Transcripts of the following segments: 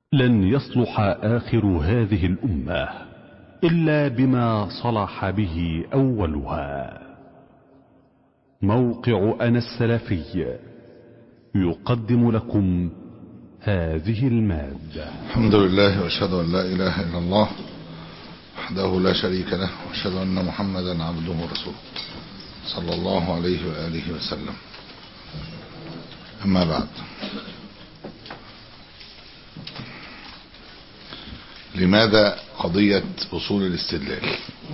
لن يصلح آخر هذه الأمة إلا بما صلح به أولها موقع أنا السلفي يقدم لكم هذه المادة الحمد لله واشهد ان لا اله الا الله وحده لا شريك له واشهد ان محمدا عبده ورسوله صلى الله عليه واله وسلم اما بعد لماذا قضية اصول الاستدلال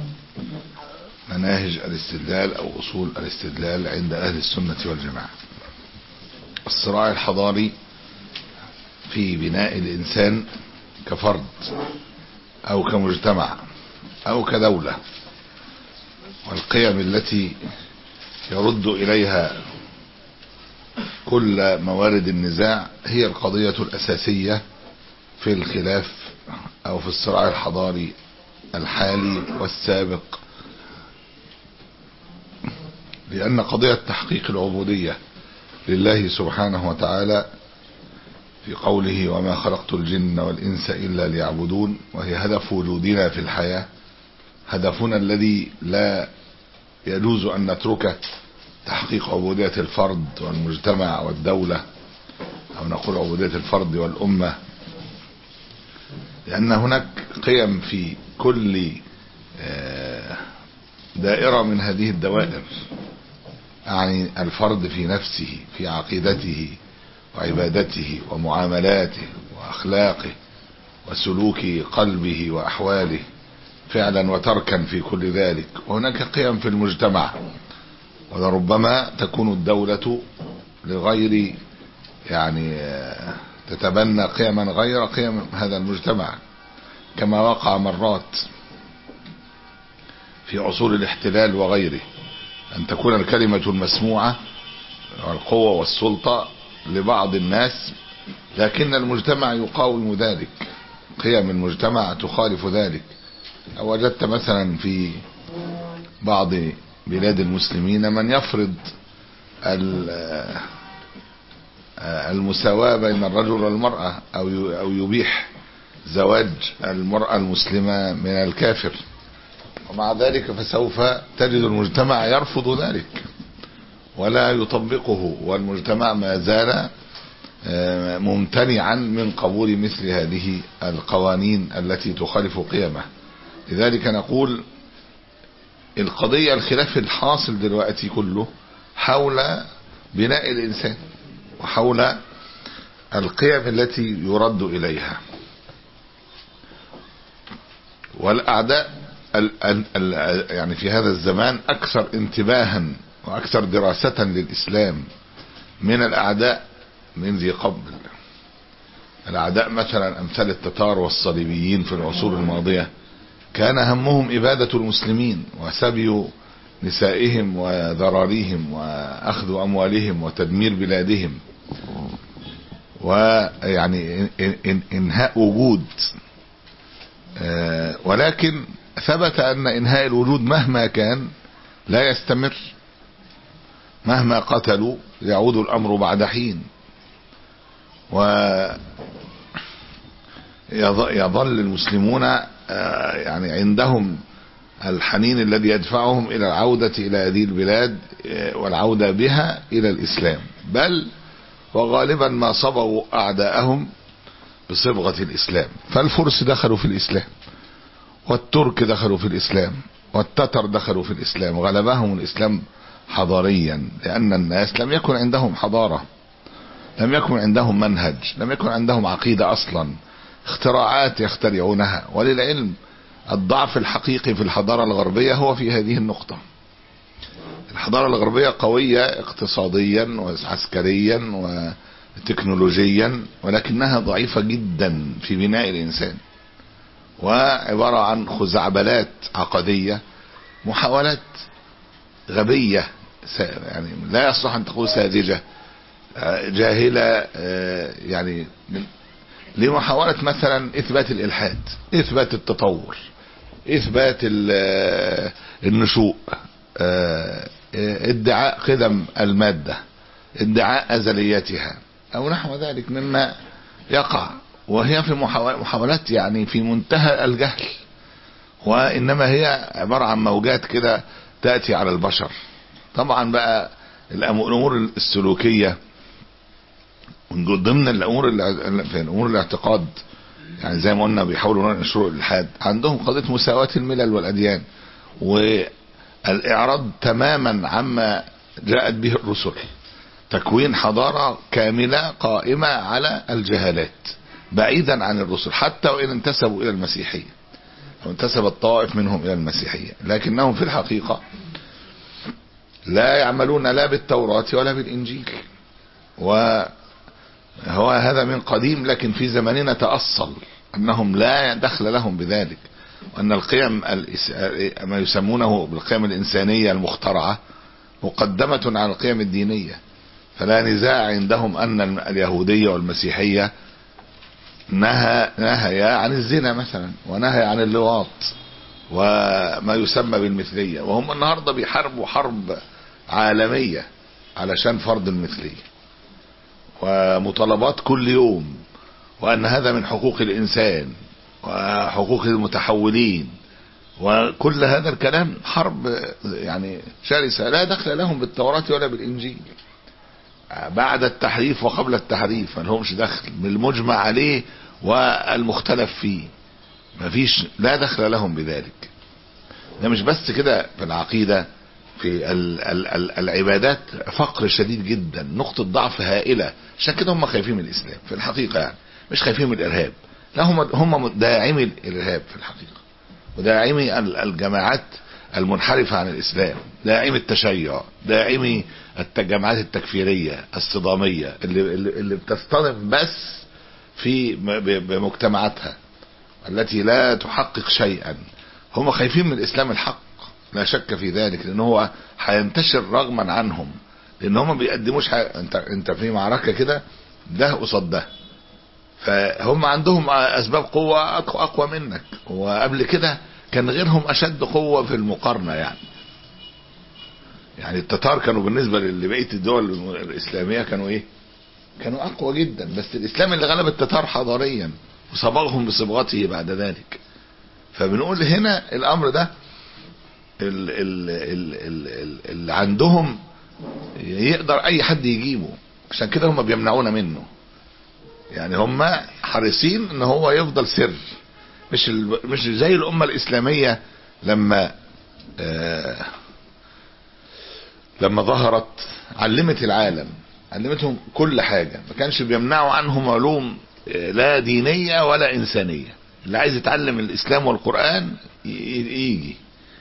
مناهج الاستدلال او اصول الاستدلال عند اهل السنة والجماعة الصراع الحضاري في بناء الإنسان كفرد أو كمجتمع أو كدولة والقيم التي يرد إليها كل موارد النزاع هي القضية الأساسية في الخلاف أو في الصراع الحضاري الحالي والسابق لأن قضية تحقيق العبودية لله سبحانه وتعالى في قوله وما خلقت الجن والإنس إلا ليعبدون وهي هدف وجودنا في الحياة هدفنا الذي لا يجوز أن نتركه تحقيق عبودية الفرد والمجتمع والدولة أو نقول عبودية الفرد والأمة لأن هناك قيم في كل دائرة من هذه الدوائر يعني الفرد في نفسه في عقيدته وعبادته ومعاملاته واخلاقه وسلوك قلبه واحواله فعلا وتركا في كل ذلك وهناك قيم في المجتمع ولربما تكون الدولة لغير يعني تتبنى قيما غير قيم هذا المجتمع كما وقع مرات في عصور الاحتلال وغيره أن تكون الكلمة المسموعة والقوة والسلطة لبعض الناس لكن المجتمع يقاوم ذلك قيم المجتمع تخالف ذلك وجدت مثلا في بعض بلاد المسلمين من يفرض المساواة بين الرجل والمرأة أو أو يبيح زواج المرأة المسلمة من الكافر ومع ذلك فسوف تجد المجتمع يرفض ذلك ولا يطبقه والمجتمع ما زال ممتنعا من قبول مثل هذه القوانين التي تخالف قيمه لذلك نقول القضية الخلاف الحاصل دلوقتي كله حول بناء الإنسان وحول القيم التي يرد إليها والأعداء يعني في هذا الزمان أكثر انتباها وأكثر دراسة للإسلام من الأعداء من ذي قبل الأعداء مثلا أمثال التتار والصليبيين في العصور الماضية كان همهم إبادة المسلمين وسبي نسائهم وذراريهم وأخذ أموالهم وتدمير بلادهم ويعني إنهاء وجود ولكن ثبت أن إنهاء الوجود مهما كان لا يستمر مهما قتلوا يعود الأمر بعد حين و يظل المسلمون يعني عندهم الحنين الذي يدفعهم إلى العودة إلى هذه البلاد والعودة بها إلى الإسلام بل وغالبا ما صبغوا أعداءهم بصبغة الإسلام فالفرس دخلوا في الإسلام والترك دخلوا في الإسلام والتتر دخلوا في الإسلام غلبهم الإسلام حضاريا لأن الناس لم يكن عندهم حضارة لم يكن عندهم منهج لم يكن عندهم عقيدة أصلا اختراعات يخترعونها وللعلم الضعف الحقيقي في الحضارة الغربية هو في هذه النقطة الحضارة الغربية قوية اقتصاديا وعسكريا وتكنولوجيا ولكنها ضعيفة جدا في بناء الإنسان وعبارة عن خزعبلات عقدية محاولات غبية يعني لا يصلح أن تقول ساذجة جاهلة يعني لمحاولة مثلا إثبات الإلحاد إثبات التطور إثبات النشوء ادعاء قدم المادة ادعاء أزليتها أو نحو ذلك مما يقع وهي في محاول- محاولات يعني في منتهى الجهل وإنما هي عبارة عن موجات كده تأتي على البشر طبعا بقى الأم- الأمور السلوكية من ضمن الأمور اللي في أمور الاعتقاد يعني زي ما قلنا بيحاولوا ينشروا الإلحاد عندهم قضية مساواة الملل والأديان والإعراض تماما عما جاءت به الرسل تكوين حضارة كاملة قائمة على الجهالات بعيدا عن الرسل حتى وإن انتسبوا إلى المسيحية أو انتسب الطائف منهم إلى المسيحية لكنهم في الحقيقة لا يعملون لا بالتوراة ولا بالإنجيل وهو هذا من قديم لكن في زماننا تأصل أنهم لا دخل لهم بذلك وأن القيم الإس- ما يسمونه بالقيم الإنسانية المخترعة مقدمة على القيم الدينية فلا نزاع عندهم أن اليهودية والمسيحية نهى نهيا عن الزنا مثلا ونهى عن اللواط وما يسمى بالمثلية وهم النهاردة بيحاربوا حرب عالمية علشان فرض المثلية ومطالبات كل يوم وأن هذا من حقوق الإنسان وحقوق المتحولين وكل هذا الكلام حرب يعني شرسة لا دخل لهم بالتوراة ولا بالإنجيل بعد التحريف وقبل التحريف ما لهمش دخل بالمجمع عليه والمختلف فيه مفيش لا دخل لهم بذلك ده مش بس كده في العقيدة في ال ال ال العبادات فقر شديد جدا نقطة ضعف هائلة عشان كده هم خايفين من الإسلام في الحقيقة يعني مش خايفين من الإرهاب لا هم هم داعمي الإرهاب في الحقيقة وداعمي ال- الجماعات المنحرفة عن الإسلام داعمي التشيع داعمي الجماعات التكفيرية الصدامية اللي, اللي اللي بتصطدم بس في م- ب- بمجتمعاتها التي لا تحقق شيئا هم خايفين من الإسلام الحق لا شك في ذلك لأن هو هينتشر رغما عنهم لأن هم ما بيقدموش حاجة انت انت في معركة كده ده قصاد ده فهم عندهم اسباب قوة أق- اقوى منك وقبل كده كان غيرهم اشد قوة في المقارنة يعني يعني التتار كانوا بالنسبة لبقية الدول الاسلامية كانوا ايه كانوا اقوى جدا بس الاسلام اللي غلب التتار حضاريا وصبغهم بصبغته بعد ذلك فبنقول هنا الامر ده ال- ال- ال- ال- ال- اللي عندهم يقدر اي حد يجيبه عشان كده هم بيمنعونا منه يعني هم حريصين ان هو يفضل سر مش ال... مش زي الامه الاسلاميه لما آه لما ظهرت علمت العالم علمتهم كل حاجه ما كانش بيمنعوا عنهم علوم آه، لا دينيه ولا انسانيه اللي عايز يتعلم الاسلام والقران ي- ي- يجي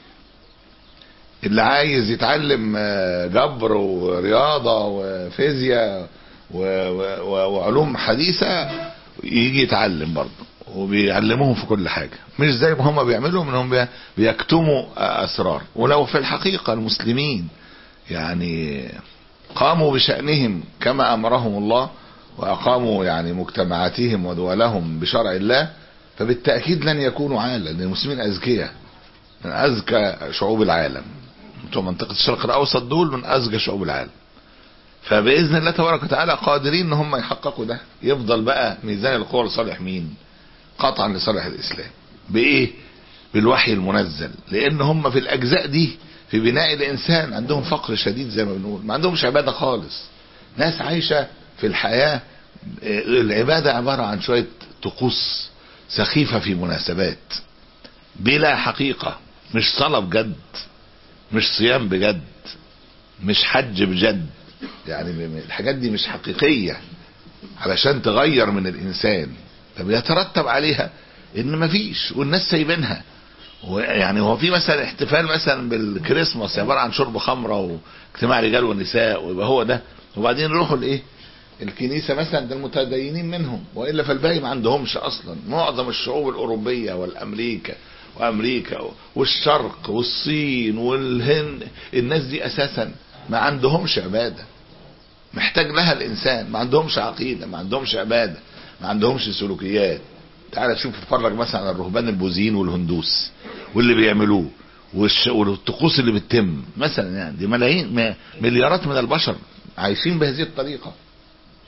اللي عايز يتعلم آه، جبر ورياضه وفيزياء و- و- و- وعلوم حديثة يجي يتعلم برضه وبيعلموهم في كل حاجة مش زي ما هم بيعملوا انهم بي- بيكتموا اسرار ولو في الحقيقة المسلمين يعني قاموا بشأنهم كما امرهم الله واقاموا يعني مجتمعاتهم ودولهم بشرع الله فبالتأكيد لن يكونوا عالة لان المسلمين اذكياء من اذكى شعوب العالم بتوع منطقة الشرق الاوسط دول من اذكى شعوب العالم فباذن الله تبارك وتعالى قادرين ان هم يحققوا ده يفضل بقى ميزان القوى لصالح مين قطعا لصالح الاسلام بايه بالوحي المنزل لان هم في الاجزاء دي في بناء الانسان عندهم فقر شديد زي ما بنقول ما عندهمش عباده خالص ناس عايشه في الحياه آه، العباده عباره عن شويه طقوس سخيفه في مناسبات بلا حقيقه مش صلاه بجد مش صيام بجد مش حج بجد يعني م- م- الحاجات دي مش حقيقية علشان تغير من الإنسان طب يترتب عليها إن مفيش والناس سايبينها يعني هو في مثلا احتفال مثلا بالكريسماس عبارة عن شرب خمرة واجتماع رجال ونساء ويبقى هو ده وبعدين يروحوا لإيه الكنيسة مثلا ده المتدينين منهم وإلا فالباقي ما عندهمش أصلا معظم الشعوب الأوروبية والأمريكا وأمريكا والشرق والصين والهند الناس دي أساسا ما عندهمش عبادة محتاج لها الانسان ما عندهمش عقيده ما عندهمش عباده ما عندهمش سلوكيات تعال شوف اتفرج مثلا على الرهبان البوذيين والهندوس واللي بيعملوه والش... والطقوس اللي بتتم مثلا يعني دي ملايين م- مليارات من البشر عايشين بهذه الطريقه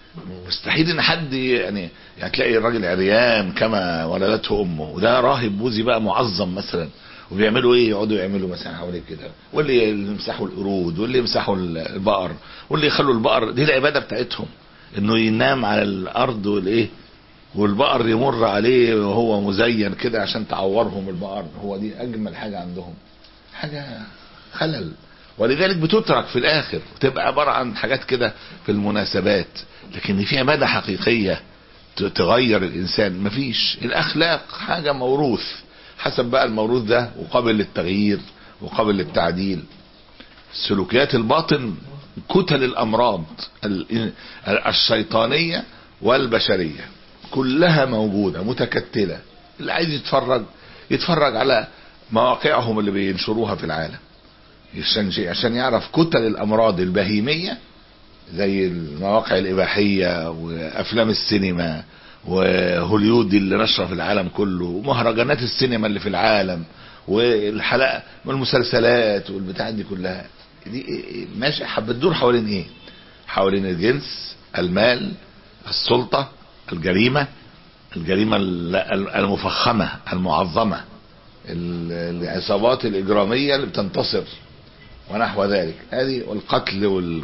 مستحيل ان حد يعني يعني تلاقي الراجل عريان كما ولدته امه وده راهب بوذي بقى معظم مثلا وبيعملوا ايه يقعدوا يعملوا مثلا حواليه كده واللي يمسحوا القرود واللي يمسحوا البقر واللي يخلوا البقر دي العباده بتاعتهم انه ينام على الارض والايه والبقر يمر عليه وهو مزين كده عشان تعورهم البقر هو دي اجمل حاجه عندهم حاجه خلل ولذلك بتترك في الاخر بتبقى عباره عن حاجات كده في المناسبات لكن في عباده حقيقيه ت- تغير الانسان مفيش الاخلاق حاجه موروث حسب بقى الموروث ده وقابل للتغيير وقابل للتعديل سلوكيات الباطن كتل الامراض ال- الشيطانيه والبشريه كلها موجوده متكتله اللي عايز يتفرج يتفرج على مواقعهم اللي بينشروها في العالم عشان شيء- عشان يعرف كتل الامراض البهيميه زي المواقع الاباحيه وافلام السينما وهوليود اللي نشره في العالم كله ومهرجانات السينما اللي في العالم والحلقه والمسلسلات والبتاع دي كلها دي إيه- ماشي بتدور حوالين ايه حوالين الجنس المال السلطه الجريمه الجريمه ال- ال- المفخمه المعظمه ال- العصابات الاجراميه اللي بتنتصر ونحو ذلك هذه والقتل وال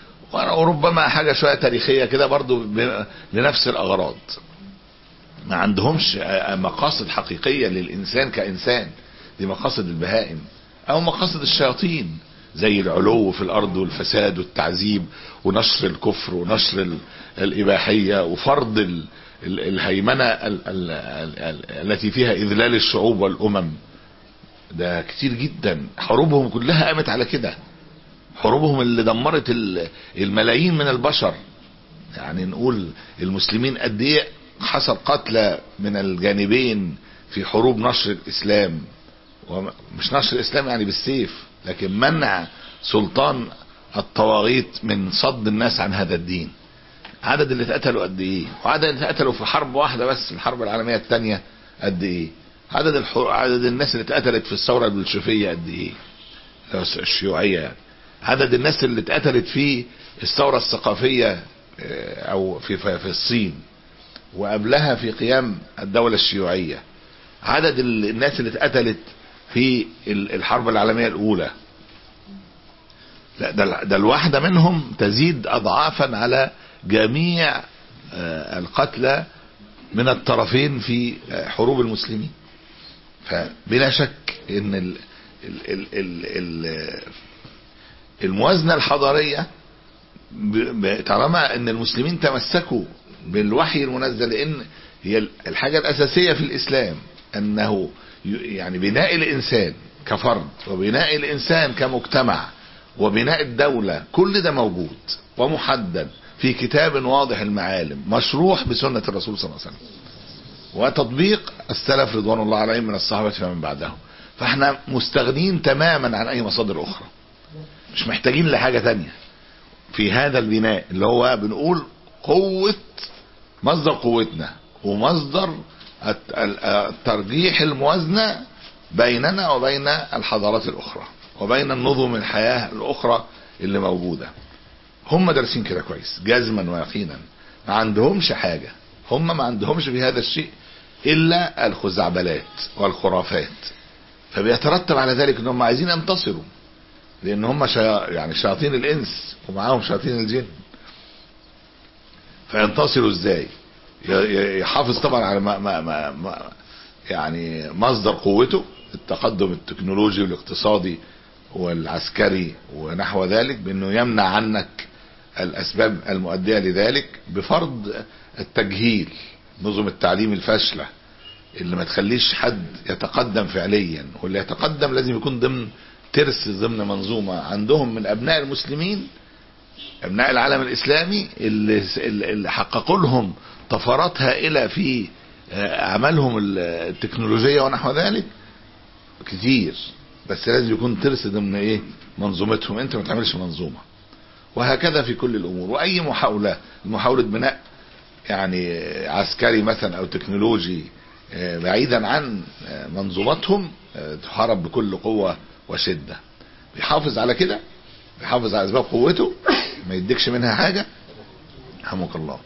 وربما حاجه شويه تاريخيه كده برضو ب- لنفس الاغراض ما عندهمش مقاصد حقيقيه للانسان كانسان دي مقاصد البهائم او مقاصد الشياطين زي العلو في الارض والفساد والتعذيب ونشر الكفر ونشر ال- الاباحيه وفرض ال- ال- الهيمنه ال- ال- ال- ال- التي فيها اذلال الشعوب والامم ده كتير جدا حروبهم كلها قامت على كده حروبهم اللي دمرت ال- الملايين من البشر يعني نقول المسلمين قد ايه حصل قتلى من الجانبين في حروب نشر الاسلام ومش نشر الاسلام يعني بالسيف لكن منع سلطان الطواغيت من صد الناس عن هذا الدين عدد اللي اتقتلوا قد ايه وعدد اللي اتقتلوا في حرب واحده بس الحرب العالميه الثانيه قد ايه عدد الحر... عدد الناس اللي اتقتلت في الثوره البلشفيه قد ايه الشيوعيه يعني عدد الناس اللي اتقتلت في الثوره الثقافيه آه، او في في في الصين وقبلها في قيام الدوله الشيوعيه عدد ال- الناس اللي اتقتلت في ال- الحرب العالميه الاولى لا ده ده الواحده منهم تزيد اضعافا على جميع آه، القتلى من الطرفين في آه، حروب المسلمين فبلا شك ان ال ال ال ال ال الموازنه الحضاريه ب- ب- طالما ان المسلمين تمسكوا بالوحي المنزل لان هي الحاجه الاساسيه في الاسلام انه ي- يعني بناء الانسان كفرد وبناء الانسان كمجتمع وبناء الدوله كل ده موجود ومحدد في كتاب واضح المعالم مشروح بسنه الرسول صلى الله عليه وسلم وتطبيق السلف رضوان الله عليهم من الصحابه فمن بعدهم فاحنا مستغنين تماما عن اي مصادر اخرى مش محتاجين لحاجه تانية في هذا البناء اللي هو بنقول قوة مصدر قوتنا ومصدر الت- ال- الترجيح الموازنة بيننا وبين الحضارات الأخرى وبين النظم الحياة الأخرى اللي موجودة هم دارسين كده كويس جزما ويقينا ما عندهمش حاجة هم ما عندهمش في هذا الشيء إلا الخزعبلات والخرافات فبيترتب على ذلك انهم عايزين ينتصروا لان هم شيا... يعني شياطين الانس ومعاهم شياطين الجن فينتصروا ازاي ي- ي- يحافظ طبعا على ما ما ما ما يعني مصدر قوته التقدم التكنولوجي والاقتصادي والعسكري ونحو ذلك بانه يمنع عنك الاسباب المؤديه لذلك بفرض التجهيل نظم التعليم الفاشله اللي ما تخليش حد يتقدم فعليا واللي يتقدم لازم يكون ضمن ترس ضمن منظومه عندهم من ابناء المسلمين ابناء العالم الاسلامي اللي اللي حققوا لهم طفرات هائله في آه، اعمالهم التكنولوجيه ونحو ذلك كتير بس لازم يكون ترس ضمن ايه منظومتهم انت ما تعملش منظومه وهكذا في كل الامور واي محاوله محاوله بناء يعني عسكري مثلا او تكنولوجي آه، بعيدا عن آه، منظومتهم آه، تحارب بكل قوه وشده بيحافظ على كده بيحافظ على اسباب قوته ما يديكش منها حاجه رحمك الله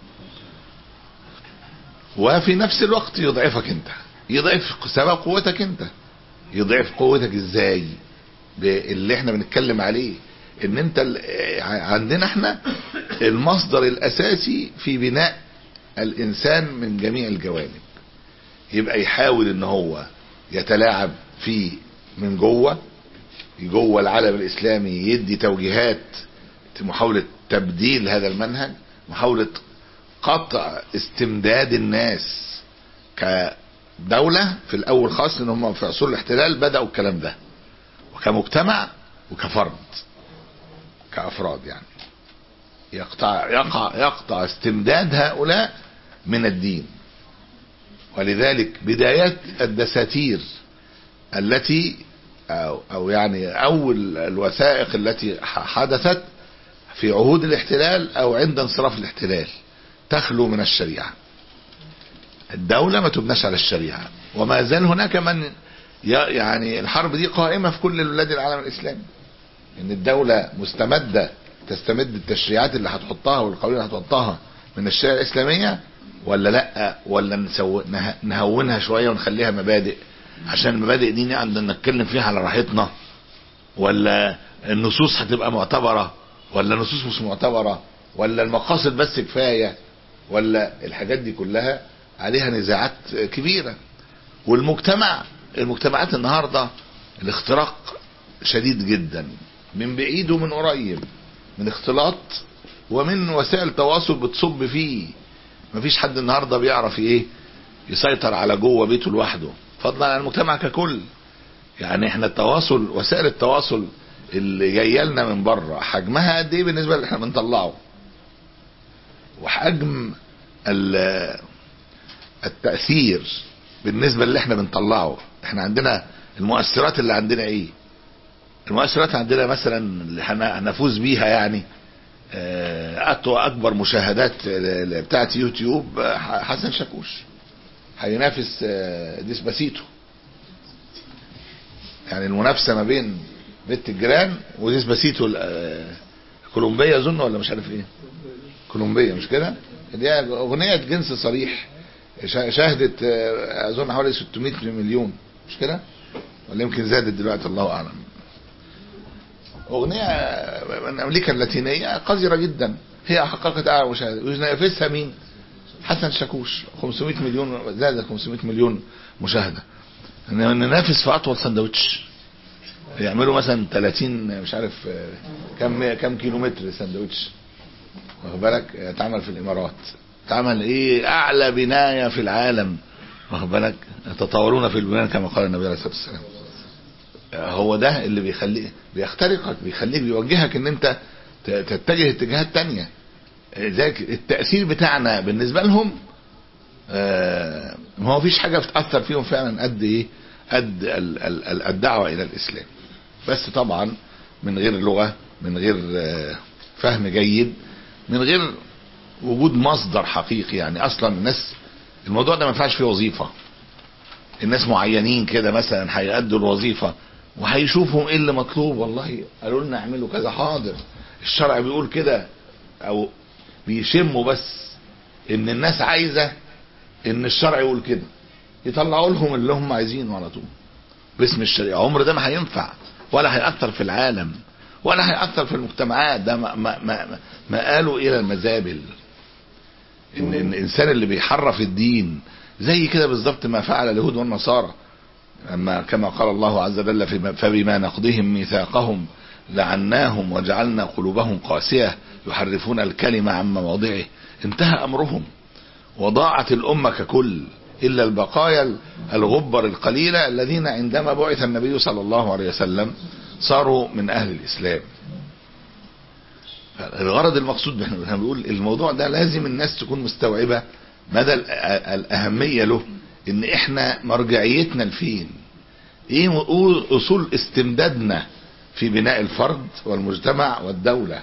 وفي نفس الوقت يضعفك انت يضعف سبب قوتك انت يضعف قوتك ازاي باللي احنا بنتكلم عليه ان انت ال- عندنا احنا المصدر الاساسي في بناء الانسان من جميع الجوانب يبقى يحاول ان هو يتلاعب فيه من جوه جوه العالم الاسلامي يدي توجيهات محاولة تبديل هذا المنهج محاولة قطع استمداد الناس كدولة في الاول خاص ان هم في عصور الاحتلال بدأوا الكلام ده وكمجتمع وكفرد كافراد يعني يقطع يقع يقطع استمداد هؤلاء من الدين ولذلك بدايات الدساتير التي أو, أو يعني أول الوثائق التي ح- حدثت في عهود الاحتلال أو عند انصراف الاحتلال تخلو من الشريعة الدولة ما تبناش على الشريعة وما زال هناك من ي- يعني الحرب دي قائمة في كل بلاد العالم الإسلامي ان الدولة مستمدة تستمد التشريعات اللي هتحطها والقوانين اللي هتحطها من الشريعة الإسلامية ولا لا ولا نسو... نه... نهونها شوية ونخليها مبادئ عشان المبادئ دي نقعد نتكلم فيها على راحتنا ولا النصوص هتبقى معتبرة ولا النصوص مش معتبرة ولا المقاصد بس كفاية ولا الحاجات دي كلها عليها نزاعات كبيرة والمجتمع المجتمعات النهاردة الاختراق شديد جدا من بعيد ومن قريب من اختلاط ومن وسائل تواصل بتصب فيه مفيش حد النهارده بيعرف ايه يسيطر على جوه بيته لوحده فضلا عن المجتمع ككل يعني احنا التواصل وسائل التواصل اللي جايه لنا من بره حجمها قد ايه بالنسبه اللي احنا بنطلعه وحجم ال- التاثير بالنسبه اللي احنا بنطلعه احنا عندنا المؤثرات اللي عندنا ايه المؤثرات عندنا مثلا اللي هن- هنفوز بيها يعني آه، أطو- اكبر مشاهدات ال- بتاعت يوتيوب آه، ح- حسن شاكوش هينافس آه، ديسباسيتو يعني المنافسه ما بين بنت الجيران وديسباسيتو ال- آه، كولومبيا اظن ولا مش عارف ايه كولومبيا مش كده دي اغنيه جنس صريح شا- شاهدت آه، اظن حوالي 600 مليون مش كده ولا يمكن زادت دلوقتي الله اعلم اغنيه من امريكا اللاتينيه قذره جدا هي حققت اعلى مشاهده وينافسها مين حسن شاكوش 500 مليون زادت 500 مليون مشاهده إن- ننافس في اطول سندوتش يعملوا مثلا 30 مش عارف آه، كم كم كيلو متر سندوتش واخد بالك آه، اتعمل في الامارات اتعمل ايه اعلى بنايه في العالم واخد بالك يتطورون في البنيان كما قال النبي عليه الصلاه والسلام هو ده اللي بيخليك بيخترقك بيخليك بيوجهك ان انت ت- تتجه اتجاهات تانية ذلك التأثير بتاعنا بالنسبة لهم آه، ما هو فيش حاجة بتأثر فيهم فعلا قد ايه قد ال- ال- ال- الدعوة الى الاسلام بس طبعا من غير لغة من غير آه، فهم جيد من غير وجود مصدر حقيقي يعني اصلا الناس الموضوع ده ما ينفعش فيه وظيفة الناس معينين كده مثلا هيأدوا الوظيفة وهيشوفوا ايه اللي مطلوب والله قالوا لنا اعملوا كذا حاضر الشرع بيقول كده او بيشموا بس ان الناس عايزة ان الشرع يقول كده يطلعوا لهم اللي هم عايزينه على طول باسم الشريعة عمر ده ما هينفع ولا هيأثر في العالم ولا هيأثر في المجتمعات ده ما, ما, ما, ما قالوا الى المزابل ان إن الانسان اللي بيحرف الدين زي كده بالظبط ما فعل اليهود والنصارى أما كما قال الله عز وجل فيما- فبما نقضهم ميثاقهم لعناهم وجعلنا قلوبهم قاسية يحرفون الكلمة عن مواضعه انتهى أمرهم وضاعت الأمة ككل إلا البقايا الغبر القليلة الذين عندما بعث النبي صلى الله عليه وسلم صاروا من أهل الإسلام الغرض المقصود احنا احنا بنقول الموضوع ده لازم الناس تكون مستوعبة مدى ال- الأهمية له إن احنا مرجعيتنا لفين ايه م- اصول استمدادنا في بناء الفرد والمجتمع والدولة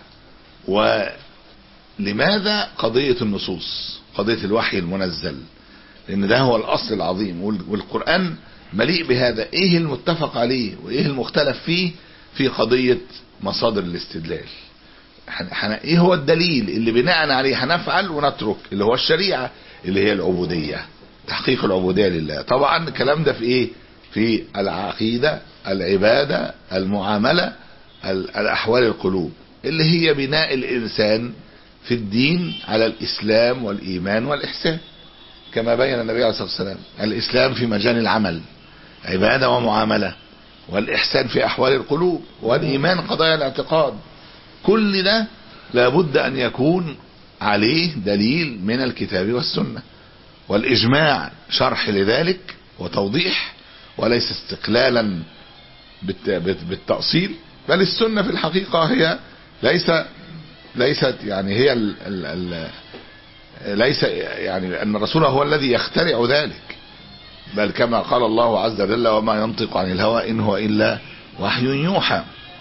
ولماذا قضية النصوص قضية الوحي المنزل لان ده هو الاصل العظيم وال- والقرآن مليء بهذا ايه المتفق عليه وايه المختلف فيه في قضية مصادر الاستدلال حن... حن... ايه هو الدليل اللي بناء عليه هنفعل ونترك اللي هو الشريعة اللي هي العبودية تحقيق العبودية لله طبعا الكلام ده في ايه في العقيدة العبادة المعاملة ال- الأحوال القلوب اللي هي بناء الإنسان في الدين على الإسلام والإيمان والإحسان كما بين النبي عليه الصلاة والسلام الإسلام في مجال العمل عبادة ومعاملة والإحسان في أحوال القلوب والإيمان قضايا الاعتقاد كل ده لابد أن يكون عليه دليل من الكتاب والسنة والإجماع شرح لذلك وتوضيح وليس استقلالا بالت- بالت- بالتأصيل بل السنة في الحقيقة هي ليس ليست يعني هي ال ال ال ليس يعني أن الرسول هو الذي يخترع ذلك بل كما قال الله عز وجل وما ينطق عن الهوى إن هو إلا وحي يوحى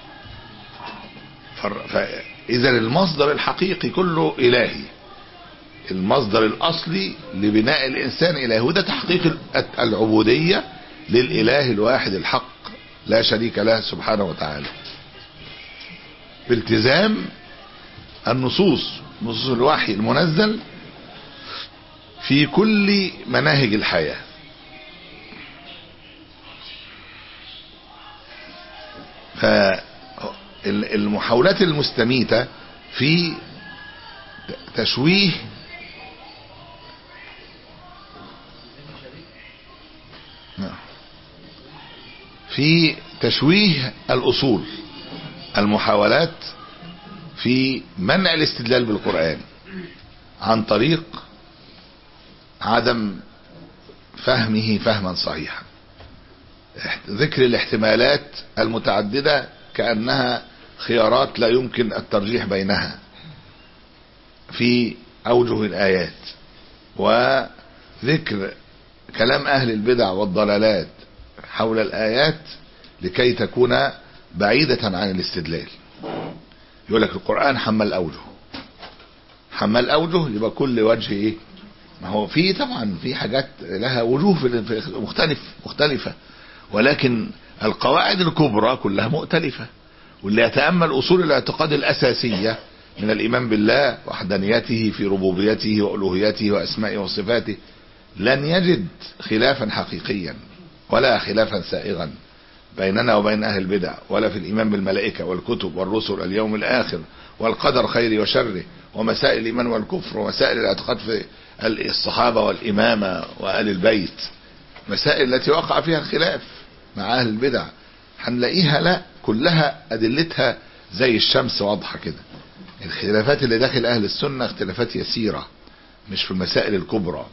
فر- فإذا المصدر الحقيقي كله إلهي المصدر الأصلي لبناء الإنسان إلهي وده تحقيق ال- العبودية للإله الواحد الحق لا شريك له سبحانه وتعالى بالتزام النصوص نصوص الوحي المنزل في كل مناهج الحياة فالمحاولات المستميتة في تشويه نعم. في تشويه الأصول المحاولات في منع الاستدلال بالقرآن عن طريق عدم فهمه فهما صحيحا ذكر الاحتمالات المتعددة كأنها خيارات لا يمكن الترجيح بينها في أوجه الآيات وذكر كلام أهل البدع والضلالات حول الآيات لكي تكون بعيدة عن الاستدلال يقول لك القرآن حمل أوجه حمل أوجه يبقى كل وجه إيه ما هو في طبعا في حاجات لها وجوه في مختلف مختلفة ولكن القواعد الكبرى كلها مؤتلفة واللي يتأمل أصول الاعتقاد الأساسية من الإيمان بالله وحدانيته في ربوبيته وألوهيته وأسمائه وصفاته لن يجد خلافا حقيقيا ولا خلافا سائغا بيننا وبين أهل البدع ولا في الإيمان بالملائكة والكتب والرسل اليوم الآخر والقدر خيره وشره ومسائل الإيمان والكفر ومسائل الاعتقاد في الصحابة والإمامة وآل البيت مسائل التي وقع فيها الخلاف مع أهل البدع هنلاقيها لا كلها أدلتها زي الشمس واضحة كده الخلافات اللي داخل أهل السنة اختلافات يسيرة مش في المسائل الكبرى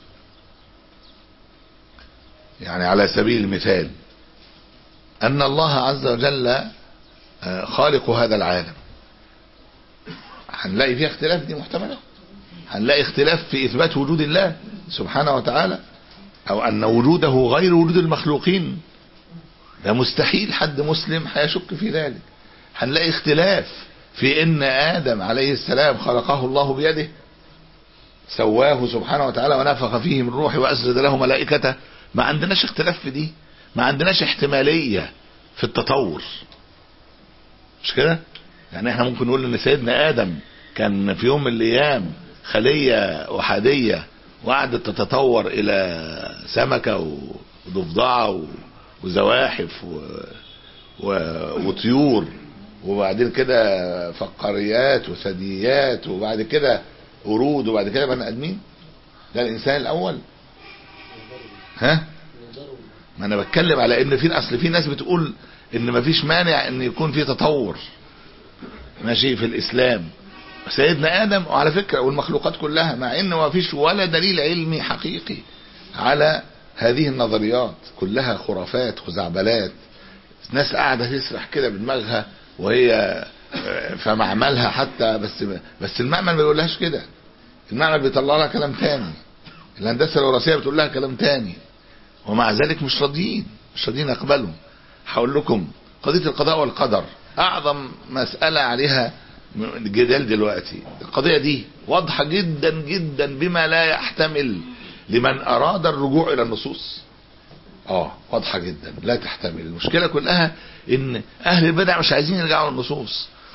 يعني على سبيل المثال أن الله عز وجل خالق هذا العالم هنلاقي فيها اختلاف دي محتملة هنلاقي اختلاف في إثبات وجود الله سبحانه وتعالى أو أن وجوده غير وجود المخلوقين ده مستحيل حد مسلم هيشك في ذلك هنلاقي اختلاف في ان ادم عليه السلام خلقه الله بيده سواه سبحانه وتعالى ونفخ فيه من روحه واسجد له ملائكته ما عندناش اختلاف في دي ما عندناش احتماليه في التطور مش كده يعني احنا ممكن نقول ان سيدنا ادم كان في يوم من الايام خليه احاديه وقعدت تتطور الى سمكه وضفدعه وزواحف و... و... وطيور وبعدين كده فقاريات وثدييات وبعد كده قرود وبعد كده بني ادمين ده الانسان الاول ها ما انا بتكلم على ان في اصل في ناس بتقول ان مفيش مانع ان يكون في تطور ماشي في الاسلام سيدنا ادم وعلى فكره والمخلوقات كلها مع ان ما فيش ولا دليل علمي حقيقي على هذه النظريات كلها خرافات خزعبلات ناس قاعده تسرح كده بدماغها وهي في معملها حتى بس بس المعمل ما بيقولهاش كده المعمل بيطلع لها كلام تاني الهندسه الوراثيه بتقول لها كلام تاني ومع ذلك مش راضيين مش راضيين يقبلوا هقول لكم قضيه القضاء والقدر اعظم مساله عليها جدال دلوقتي القضيه دي واضحه جدا جدا بما لا يحتمل لمن اراد الرجوع الى النصوص اه واضحه جدا لا تحتمل المشكله كلها ان اهل البدع مش عايزين يرجعوا للنصوص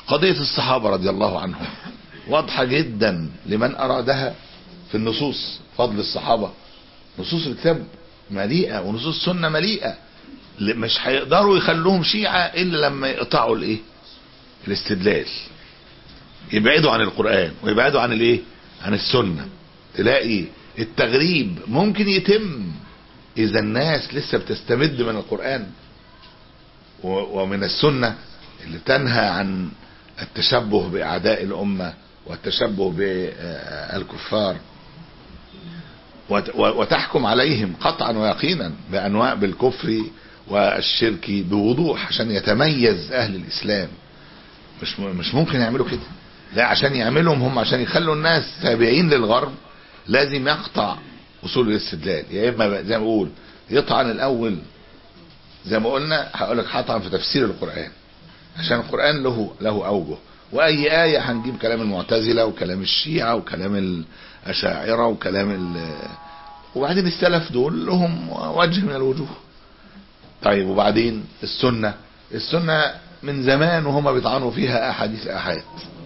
قضية الصحابة رضي الله عنهم واضحة جدا لمن أرادها في النصوص فضل الصحابة نصوص الكتاب مليئة ونصوص السنة مليئة مش هيقدروا يخلوهم شيعة إلا لما يقطعوا الإيه الاستدلال يبعدوا عن القرآن ويبعدوا عن الإيه عن السنة تلاقي التغريب ممكن يتم إذا الناس لسه بتستمد من القرآن ومن السنة اللي تنهى عن التشبه بأعداء الأمة والتشبه بالكفار وتحكم عليهم قطعا ويقينا بأنواع بالكفر والشرك بوضوح عشان يتميز أهل الإسلام مش مش ممكن يعملوا كده لا عشان يعملهم هم عشان يخلوا الناس تابعين للغرب لازم يقطع اصول الاستدلال يا اما زي ما بقول يطعن الاول زي ما قلنا هقول لك هطعن في تفسير القران عشان القران له له اوجه واي ايه هنجيب كلام المعتزله وكلام الشيعه وكلام الاشاعره وكلام ال وبعدين السلف دول لهم وجه من الوجوه طيب وبعدين السنه السنه من زمان وهم بيطعنوا فيها احاديث احاد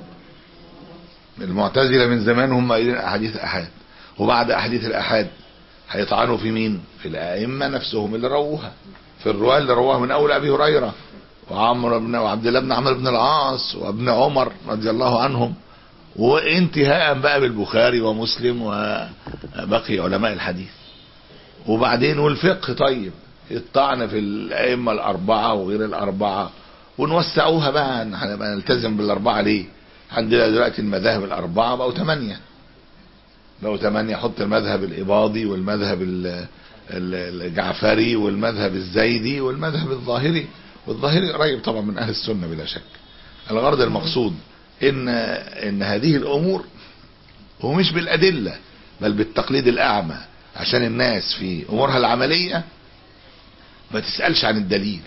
المعتزله من زمان هم قايلين احاديث احاد وبعد احاديث الاحاد هيطعنوا في مين في الائمه نفسهم اللي رووها في الرواه اللي رووها من اول ابي هريره وعمرو بن وعبد الله بن عمرو بن العاص وابن عمر رضي الله عنهم وانتهاء بقى بالبخاري ومسلم وبقي علماء الحديث وبعدين والفقه طيب الطعن في الائمه الاربعه وغير الاربعه ونوسعوها بقى هنبقى نلتزم بالاربعه ليه عندنا دلوقتي المذاهب الاربعه بقوا ثمانيه بقوا ثمانيه حط المذهب الاباضي والمذهب الجعفري والمذهب الزيدي والمذهب الظاهري والظاهري قريب طبعا من اهل السنه بلا شك الغرض المقصود ان ان هذه الامور هو مش بالادله بل بالتقليد الاعمى عشان الناس في امورها العمليه ما تسالش عن الدليل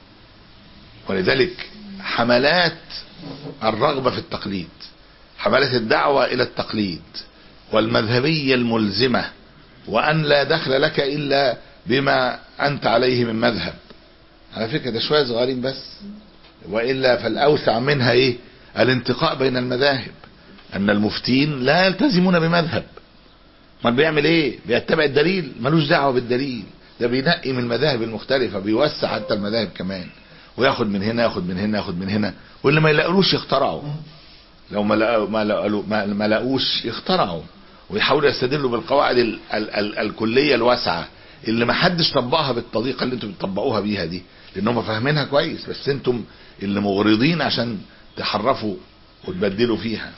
ولذلك حملات الرغبه في التقليد حملات الدعوه الى التقليد والمذهبيه الملزمه وان لا دخل لك الا بما انت عليه من مذهب على فكره ده شويه صغيرين بس والا فالاوسع منها ايه الانتقاء بين المذاهب ان المفتين لا يلتزمون بمذهب ما بيعمل ايه بيتبع الدليل ملوش دعوه بالدليل ده بينقي من المذاهب المختلفه بيوسع حتى المذاهب كمان وياخد من هنا ياخد من هنا ياخد من هنا واللي ما يلاقلوش يخترعوا لو ما لقوا ما لقوا ما لقوش يخترعوا ويحاولوا يستدلوا بالقواعد ال ال ال الكليه الواسعه اللي ما حدش طبقها بالطريقه اللي انتم بتطبقوها بيها دي لان هم فاهمينها كويس بس انتم اللي مغرضين عشان تحرفوا وتبدلوا فيها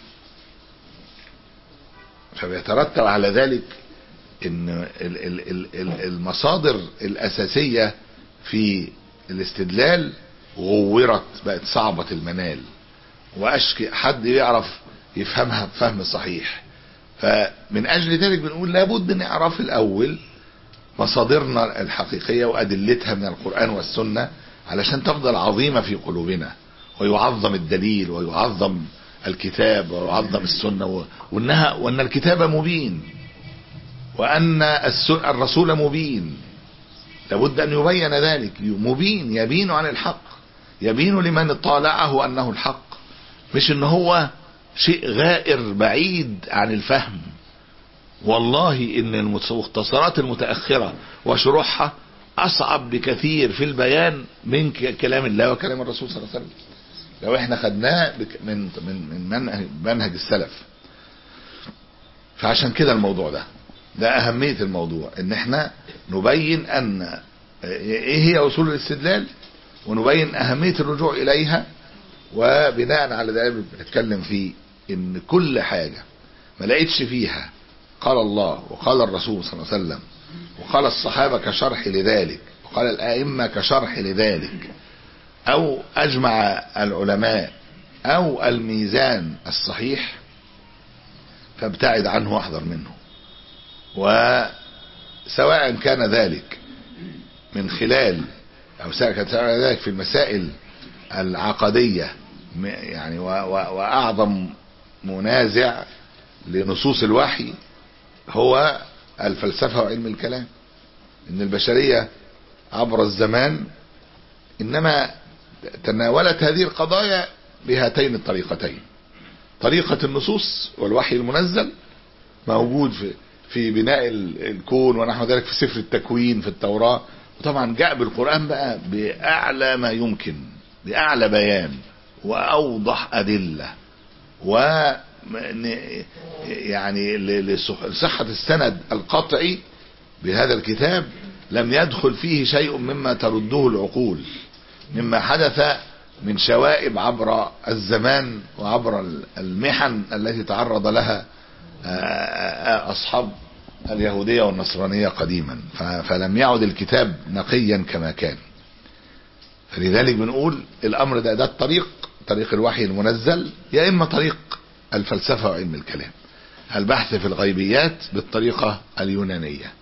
فبيترتب على ذلك ان المصادر الاساسيه في الاستدلال غورت بقت صعبه المنال واشكي حد يعرف يفهمها بفهم صحيح فمن اجل ذلك بنقول لابد نعرف الاول مصادرنا الحقيقيه وادلتها من القران والسنه علشان تفضل عظيمه في قلوبنا ويعظم الدليل ويعظم الكتاب ويعظم السنه وانها وان الكتاب مبين وان الرسول مبين لابد ان يبين ذلك مبين يبين عن الحق يبين لمن طالعه انه الحق مش ان هو شيء غائر بعيد عن الفهم والله ان المختصرات المتاخره وشروحها اصعب بكثير في البيان من كلام الله وكلام الرسول صلى الله عليه وسلم لو احنا خدناه من من من منهج, منهج السلف فعشان كده الموضوع ده ده اهميه الموضوع ان احنا نبين ان ايه هي اصول الاستدلال ونبين اهميه الرجوع اليها وبناء على ذلك بنتكلم في ان كل حاجه ما لقيتش فيها قال الله وقال الرسول صلى الله عليه وسلم وقال الصحابه كشرح لذلك وقال الائمه كشرح لذلك او اجمع العلماء او الميزان الصحيح فابتعد عنه واحذر منه وسواء كان ذلك من خلال او سواء كان ذلك في المسائل العقديه يعني واعظم منازع لنصوص الوحي هو الفلسفه وعلم الكلام ان البشريه عبر الزمان انما تناولت هذه القضايا بهاتين الطريقتين طريقة النصوص والوحي المنزل موجود في في بناء الكون ونحو ذلك في سفر التكوين في التوراة وطبعا جاء بالقرآن بقى بأعلى ما يمكن بأعلى بيان وأوضح أدلة و يعني لصحة السند القطعي بهذا الكتاب لم يدخل فيه شيء مما ترده العقول مما حدث من شوائب عبر الزمان وعبر المحن التي تعرض لها أصحاب اليهودية والنصرانية قديما فلم يعد الكتاب نقيا كما كان فلذلك بنقول الأمر ده ده الطريق طريق الوحي المنزل يا إما طريق الفلسفة وعلم الكلام البحث في الغيبيات بالطريقة اليونانية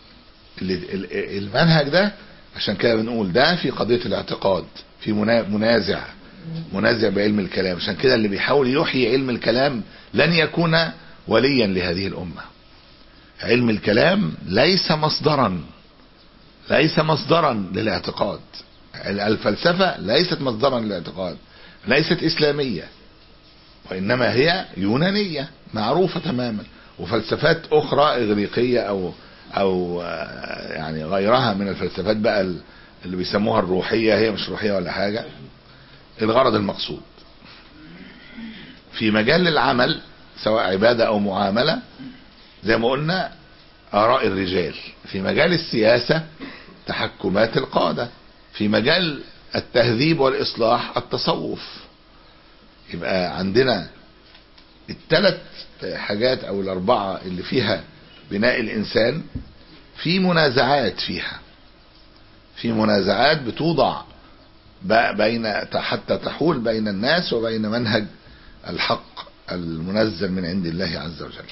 المنهج ده عشان كده بنقول ده في قضية الاعتقاد في منازع منازع بعلم الكلام عشان كده اللي بيحاول يحيي علم الكلام لن يكون وليا لهذه الأمة علم الكلام ليس مصدرا ليس مصدرا للاعتقاد الفلسفة ليست مصدرا للاعتقاد ليست إسلامية وإنما هي يونانية معروفة تماما وفلسفات أخرى إغريقية أو أو يعني غيرها من الفلسفات بقى اللي بيسموها الروحية هي مش روحية ولا حاجة الغرض المقصود في مجال العمل سواء عبادة أو معاملة زي ما قلنا آراء الرجال في مجال السياسة تحكمات القادة في مجال التهذيب والإصلاح التصوف يبقى عندنا الثلاث حاجات أو الأربعة اللي فيها بناء الإنسان في منازعات فيها في منازعات بتوضع بين حتى تحول بين الناس وبين منهج الحق المنزل من عند الله عز وجل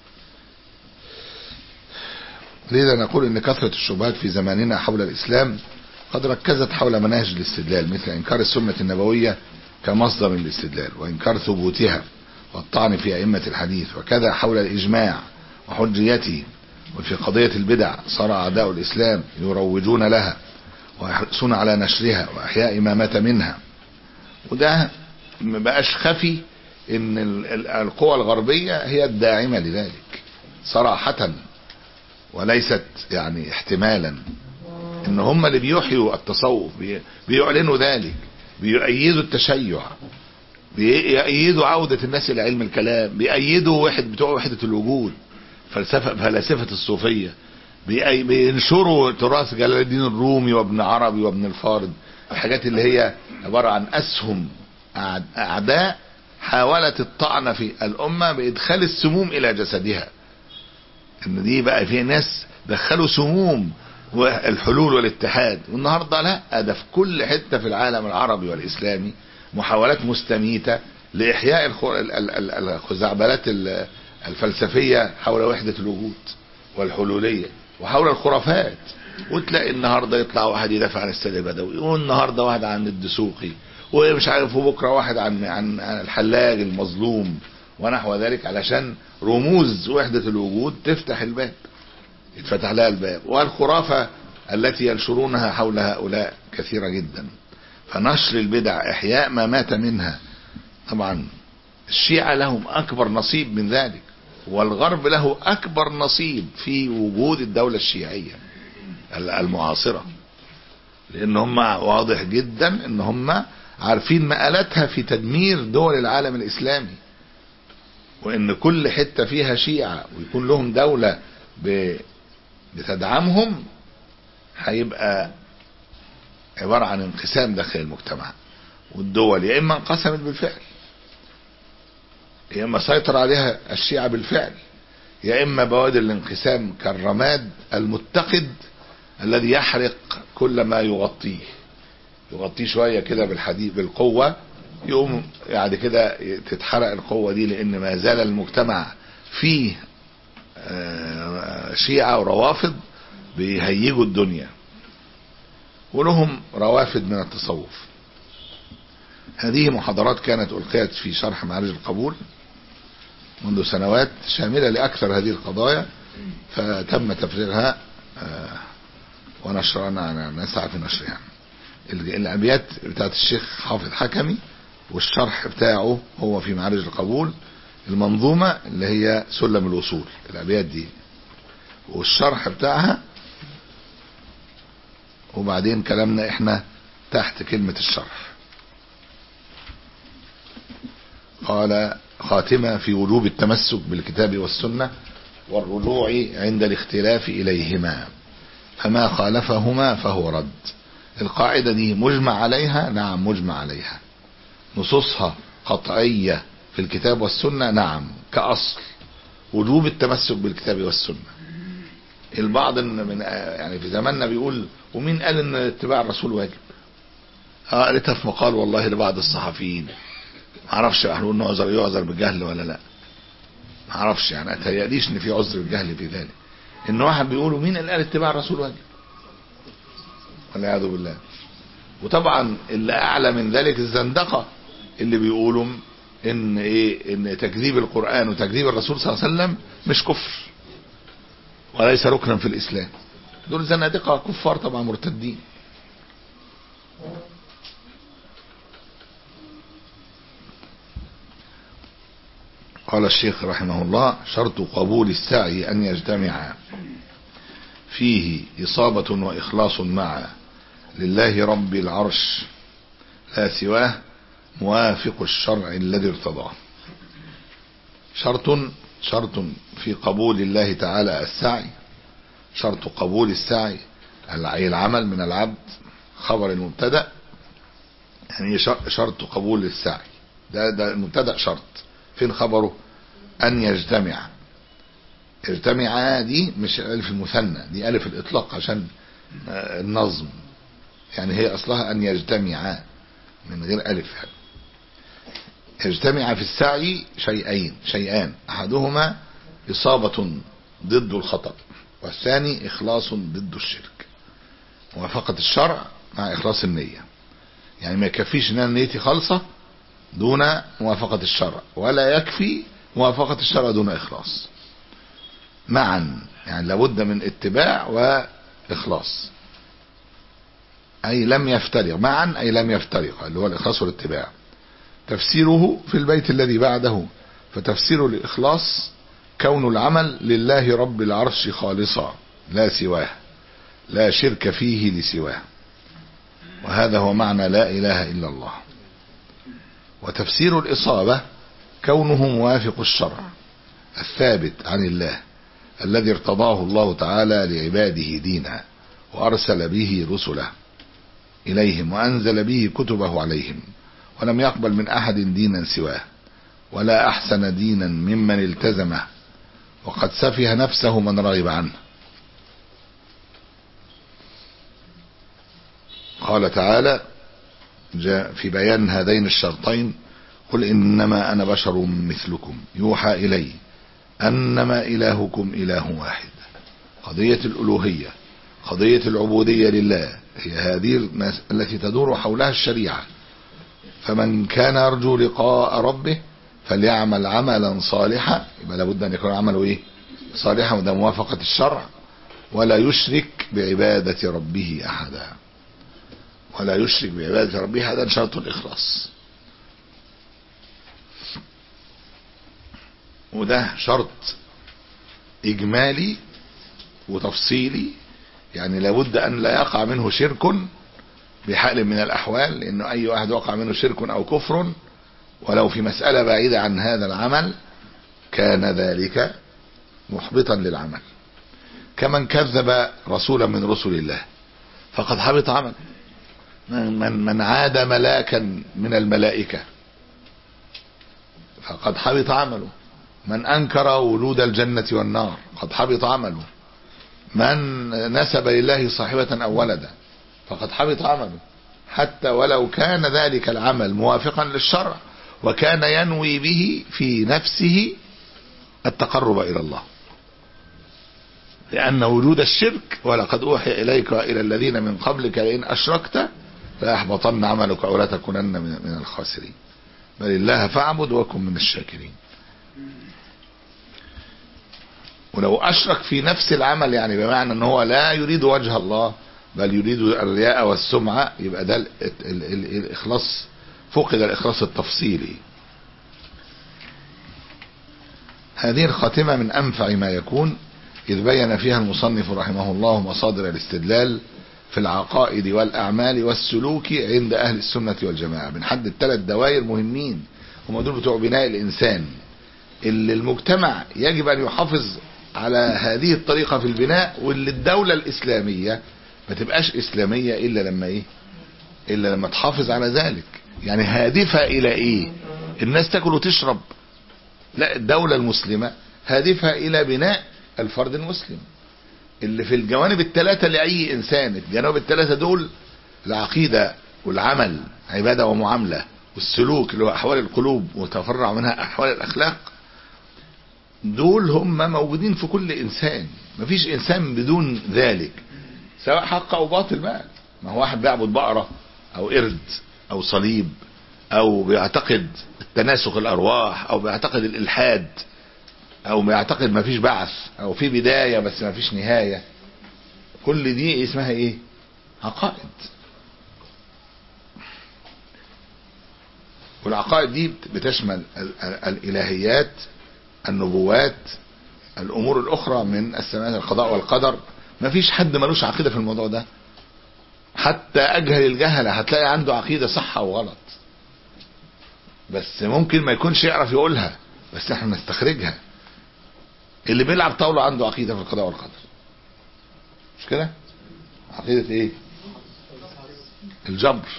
لذا نقول ان كثرة الشبهات في زماننا حول الاسلام قد ركزت حول مناهج الاستدلال مثل انكار السنة النبوية كمصدر للاستدلال وانكار ثبوتها والطعن في ائمة الحديث وكذا حول الاجماع وحجيته وفي قضية البدع صار اعداء الاسلام يروجون لها ويحرصون على نشرها واحياء ما مات منها وده ما بقاش خفي ان القوى الغربية هي الداعمة لذلك صراحة وليست يعني احتمالا ان هم اللي بيحيوا التصوف بيعلنوا ذلك بيؤيدوا التشيع بيأيدوا عودة الناس إلى علم الكلام بيأيدوا واحد بتوع وحدة الوجود فلسفة فلاسفة الصوفية بينشروا تراث جلال الدين الرومي وابن عربي وابن الفارض الحاجات اللي هي عبارة عن أسهم أعداء حاولت الطعن في الأمة بإدخال السموم إلى جسدها إن دي بقى في ناس دخلوا سموم والحلول والاتحاد والنهاردة لا ده في كل حتة في العالم العربي والإسلامي محاولات مستميتة لإحياء الخزعبلات الفلسفية حول وحدة الوجود والحلولية وحول الخرافات وتلاقي النهاردة يطلع واحد يدافع عن السيد البدوي والنهاردة واحد عن الدسوقي ومش عارف وبكرة واحد عن عن الحلاج المظلوم ونحو ذلك علشان رموز وحدة الوجود تفتح الباب يتفتح لها الباب والخرافة التي ينشرونها حول هؤلاء كثيرة جدا فنشر البدع إحياء ما مات منها طبعا الشيعة لهم أكبر نصيب من ذلك والغرب له أكبر نصيب في وجود الدولة الشيعية المعاصرة لأن هم واضح جدا أن هم عارفين مآلتها في تدمير دول العالم الإسلامي وأن كل حتة فيها شيعة ويكون لهم دولة بتدعمهم هيبقى عبارة عن انقسام داخل المجتمع والدول يا إما انقسمت بالفعل يا إما سيطر عليها الشيعة بالفعل يا إما بوادر الانقسام كالرماد المتقد الذي يحرق كل ما يغطيه يغطيه شوية كده بالحديد بالقوة يقوم بعد كده تتحرق القوة دي لأن ما زال المجتمع فيه شيعة وروافض بيهيجوا الدنيا ولهم روافد من التصوف هذه محاضرات كانت ألقيت في شرح معارج القبول منذ سنوات شاملة لأكثر هذه القضايا فتم تفريغها ونشرنا نسعى في نشرها الأبيات بتاعت الشيخ حافظ حكمي والشرح بتاعه هو في معارج القبول المنظومة اللي هي سلم الوصول الأبيات دي والشرح بتاعها وبعدين كلامنا احنا تحت كلمة الشرح قال خاتمة في وجوب التمسك بالكتاب والسنة والرجوع عند الاختلاف إليهما فما خالفهما فهو رد القاعدة دي مجمع عليها نعم مجمع عليها نصوصها قطعية في الكتاب والسنة نعم كأصل وجوب التمسك بالكتاب والسنة البعض من يعني في زماننا بيقول ومين قال ان اتباع الرسول واجب اه قريتها في مقال والله لبعض الصحفيين ما اعرفش هنقول انه عذر يعذر بالجهل ولا لا ما اعرفش يعني اتهيأليش ان في عذر بالجهل في ذلك ان واحد بيقول مين اللي قال اتباع الرسول واجب والعياذ بالله وطبعا اللي اعلى من ذلك الزندقه اللي بيقولوا ان ايه ان تكذيب القران وتكذيب الرسول صلى الله عليه وسلم مش كفر وليس ركنا في الاسلام دول زنادقه كفار طبعا مرتدين قال الشيخ رحمه الله شرط قبول السعي أن يجتمع فيه إصابة وإخلاص معا لله رب العرش لا سواه موافق الشرع الذي ارتضاه شرط شرط في قبول الله تعالى السعي شرط قبول السعي العمل من العبد خبر المبتدا يعني شرط قبول السعي ده ده المبتدا شرط فين خبره ان يجتمع اجتمع دي مش الف المثنى دي الف الاطلاق عشان النظم يعني هي اصلها ان يجتمع من غير الف يعني. يجتمع في السعي شيئين شيئان احدهما اصابة ضد الخطأ والثاني اخلاص ضد الشرك موافقة الشرع مع اخلاص النية يعني ما يكفيش ان انا نيتي خالصة دون موافقة الشرع ولا يكفي موافقة الشرع دون إخلاص معا يعني لابد من اتباع وإخلاص أي لم يفترق معا أي لم يفترق اللي هو الإخلاص والاتباع تفسيره في البيت الذي بعده فتفسير الإخلاص كون العمل لله رب العرش خالصا لا سواه لا شرك فيه لسواه وهذا هو معنى لا إله إلا الله وتفسير الإصابة كونه موافق الشرع الثابت عن الله الذي ارتضاه الله تعالى لعباده دينا وأرسل به رسله إليهم وأنزل به كتبه عليهم ولم يقبل من أحد دينا سواه ولا أحسن دينا ممن التزمه وقد سفه نفسه من رغب عنه قال تعالى جاء في بيان هذين الشرطين قل إنما أنا بشر مثلكم يوحى إلي أنما إلهكم إله واحد قضية الألوهية قضية العبودية لله هي هذه التي تدور حولها الشريعة فمن كان يرجو لقاء ربه فليعمل عملا صالحا يبقى لابد أن يكون عمله إيه صالحا وده موافقة الشرع ولا يشرك بعبادة ربه أحدا ولا يشرك بعبادة ربه هذا شرط الإخلاص وده شرط إجمالي وتفصيلي يعني لابد أن لا يقع منه شرك بحال من الأحوال لأنه أي واحد وقع منه شرك أو كفر ولو في مسألة بعيدة عن هذا العمل كان ذلك محبطا للعمل كمن كذب رسولا من رسل الله فقد حبط عمله من, من عاد ملاكا من الملائكة فقد حبط عمله من أنكر ولود الجنة والنار قد حبط عمله من نسب لله صاحبة أو ولدا فقد حبط عمله حتى ولو كان ذلك العمل موافقا للشرع وكان ينوي به في نفسه التقرب إلى الله لأن وجود الشرك ولقد أوحي إليك وإلى الذين من قبلك لئن أشركت ليحبطن عملك أو لا تكونن من الخاسرين بل الله فاعبد وكن من الشاكرين ولو أشرك في نفس العمل يعني بمعنى أنه هو لا يريد وجه الله بل يريد الرياء والسمعة يبقى ده ال ال ال الإخلاص فقد الإخلاص التفصيلي هذه الخاتمة من أنفع ما يكون إذ بين فيها المصنف رحمه الله مصادر الاستدلال في العقائد والأعمال والسلوك عند أهل السنة والجماعة بنحدد ثلاث دوائر مهمين هم دول بتوع بناء الإنسان اللي المجتمع يجب أن يحافظ على هذه الطريقة في البناء واللي الدولة الإسلامية ما تبقاش إسلامية إلا لما إيه إلا لما تحافظ على ذلك يعني هادفة إلى إيه الناس تاكل وتشرب لا الدولة المسلمة هادفة إلى بناء الفرد المسلم اللي في الجوانب الثلاثة لأي إنسان الجوانب الثلاثة دول العقيدة والعمل عبادة ومعاملة والسلوك اللي هو أحوال القلوب وتفرع منها أحوال الأخلاق دول هم موجودين في كل إنسان مفيش إنسان بدون ذلك سواء حق أو باطل بقى ما هو واحد بيعبد بقرة أو قرد أو صليب أو بيعتقد تناسخ الأرواح أو بيعتقد الإلحاد او بيعتقد ما فيش بعث او في بداية بس ما فيش نهاية كل دي اسمها ايه عقائد والعقائد دي بتشمل ال- ال- الالهيات النبوات الامور الاخرى من السماء القضاء والقدر ما فيش حد ملوش عقيدة في الموضوع ده حتى اجهل الجهلة هتلاقي عنده عقيدة صح او غلط بس ممكن ما يكونش يعرف يقولها بس احنا نستخرجها اللي بيلعب طاولة عنده عقيدة في القضاء والقدر مش كده عقيدة ايه الجبر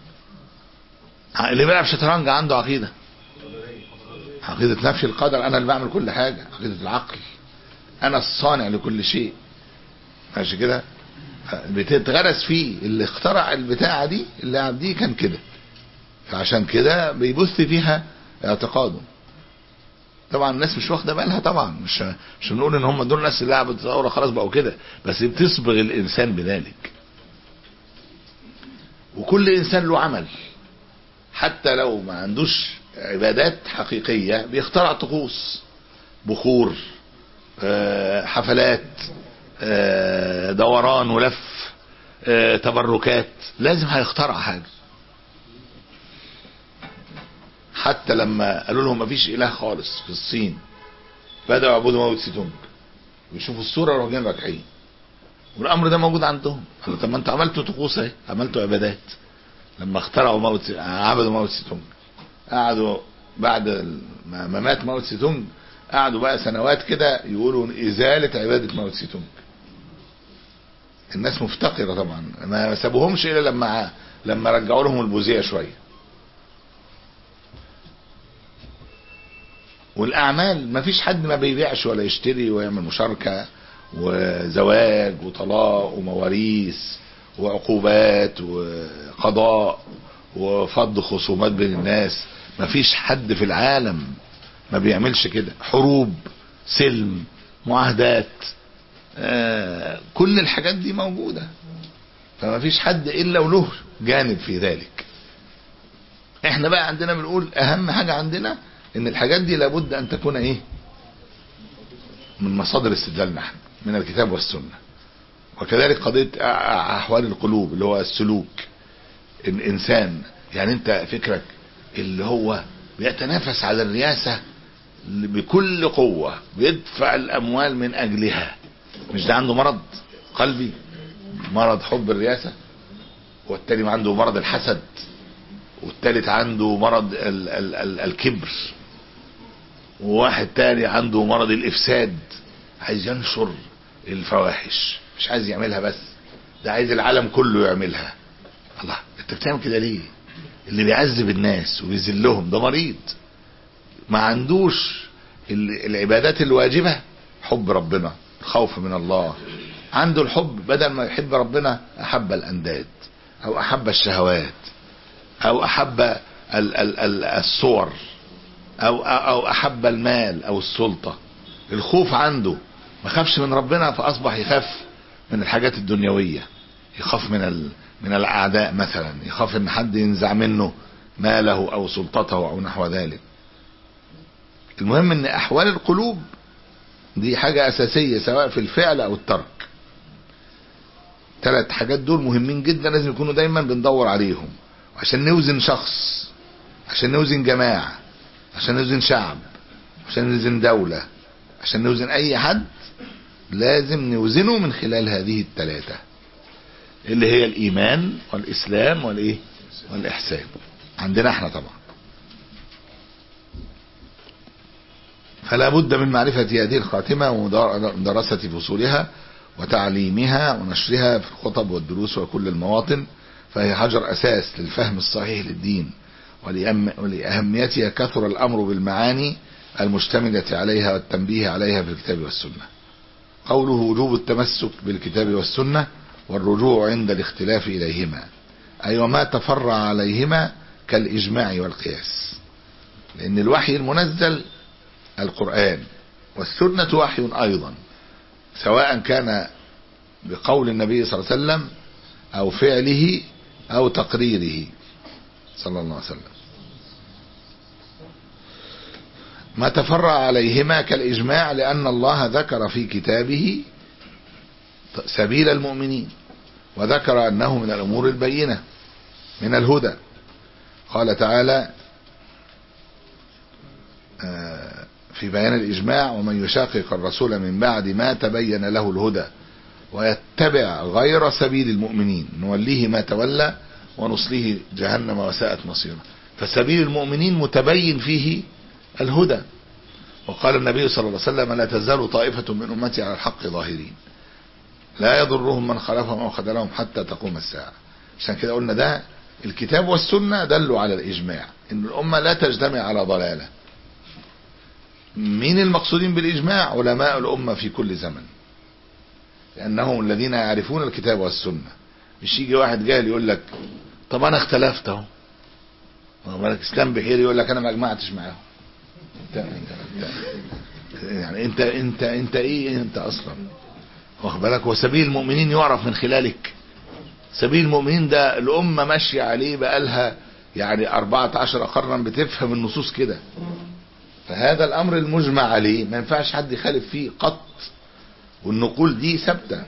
اللي بيلعب شطرنج عنده عقيدة عقيدة نفي القدر انا اللي بعمل كل حاجة عقيدة العقل انا الصانع لكل شيء ماشي كده بتتغرس فيه اللي اخترع البتاعة دي اللعب دي كان كده فعشان كده بيبث فيها اعتقاده طبعا الناس مش واخده بالها طبعا مش مش هنقول ان هم دول الناس اللي لعبوا الثوره خلاص بقوا كده بس بتصبغ الانسان بذلك وكل انسان له عمل حتى لو ما عندوش عبادات حقيقيه بيخترع طقوس بخور آه، حفلات آه، دوران ولف آه، تبركات لازم هيخترع حاجه حتى لما قالوا لهم مفيش اله خالص في الصين بدأوا يعبدوا موت سيتونج ويشوفوا الصورة يروحوا جايين راكعين والامر ده موجود عندهم قالوا طب ما انتوا عملتوا طقوس اهي عملتوا عبادات لما اخترعوا موت سي- عبدوا موت سيتونج قعدوا بعد ال- ما ما مات موت سيتونج قعدوا بقى سنوات كده يقولوا ازالة عبادة موت سيتونج الناس مفتقرة طبعا ما سابوهمش الا لما لما رجعوا لهم البوذية شويه والاعمال ما فيش حد ما بيبيعش ولا يشتري ويعمل مشاركة وزواج وطلاق ومواريث وعقوبات وقضاء وفض خصومات بين الناس ما فيش حد في العالم ما بيعملش كده حروب سلم معاهدات آه كل الحاجات دي موجودة فما فيش حد الا وله جانب في ذلك احنا بقى عندنا بنقول اهم حاجة عندنا ان الحاجات دي لابد ان تكون ايه من مصادر استدلال نحن من الكتاب والسنة وكذلك قضية احوال القلوب اللي هو السلوك الانسان يعني انت فكرك اللي هو بيتنافس على الرياسة بكل قوة بيدفع الاموال من اجلها مش ده عنده مرض قلبي مرض حب الرياسة والتاني عنده مرض الحسد والتالت عنده مرض ال ال ال الكبر وواحد تاني عنده مرض الافساد عايز ينشر الفواحش مش عايز يعملها بس ده عايز العالم كله يعملها الله انت بتعمل كده ليه اللي بيعذب الناس ويذلهم ده مريض ما عندوش ال- العبادات الواجبة حب ربنا الخوف من الله عنده الحب بدل ما يحب ربنا احب الانداد او احب الشهوات او احب ال ال ال الصور او او احب المال او السلطة الخوف عنده ما خافش من ربنا فاصبح يخاف من الحاجات الدنيوية يخاف من ال من الاعداء مثلا يخاف ان حد ينزع منه ماله او سلطته او نحو ذلك المهم ان احوال القلوب دي حاجة اساسية سواء في الفعل او الترك ثلاث حاجات دول مهمين جدا لازم يكونوا دايما بندور عليهم عشان نوزن شخص عشان نوزن جماعة عشان نوزن شعب عشان نوزن دولة عشان نوزن اي حد لازم نوزنه من خلال هذه الثلاثة اللي هي الايمان والاسلام والايه والاحسان عندنا احنا طبعا فلا بد من معرفة هذه الخاتمة ومدرسة فصولها وتعليمها ونشرها في الخطب والدروس وكل المواطن فهي حجر أساس للفهم الصحيح للدين ولأم- ولأهميتها كثر الأمر بالمعاني المشتملة عليها والتنبيه عليها في الكتاب والسنة قوله وجوب التمسك بالكتاب والسنة والرجوع عند الاختلاف إليهما أي وما تفرع عليهما كالإجماع والقياس لأن الوحي المنزل القرآن والسنة وحي أيضا سواء كان بقول النبي صلى الله عليه وسلم أو فعله أو تقريره صلى الله عليه وسلم ما تفرع عليهما كالإجماع لأن الله ذكر في كتابه سبيل المؤمنين وذكر أنه من الأمور البينة من الهدى قال تعالى آه، في بيان الإجماع ومن يشاقق الرسول من بعد ما تبين له الهدى ويتبع غير سبيل المؤمنين نوليه ما تولى ونصليه جهنم وساءت مصيره فسبيل المؤمنين متبين فيه الهدى وقال النبي صلى الله عليه وسلم لا تزال طائفة من أمتي على الحق ظاهرين لا يضرهم من خلفهم أو خذلهم حتى تقوم الساعة عشان كده قلنا ده الكتاب والسنة دلوا على الإجماع إن الأمة لا تجتمع على ضلالة مين المقصودين بالإجماع علماء الأمة في كل زمن لأنهم الذين يعرفون الكتاب والسنة مش يجي واحد جاهل يقول لك طب أنا اختلفت أهو واخد بالك اسلام بحير يقول لك أنا ما أجمعتش معاهم انت انت انت يعني انت انت انت ايه انت اصلا واخد بالك وسبيل المؤمنين يعرف من خلالك سبيل المؤمنين ده الامه ماشيه عليه بقالها يعني 14 قرنا بتفهم النصوص كده فهذا الامر المجمع عليه ما ينفعش حد يخالف فيه قط والنقول دي ثابته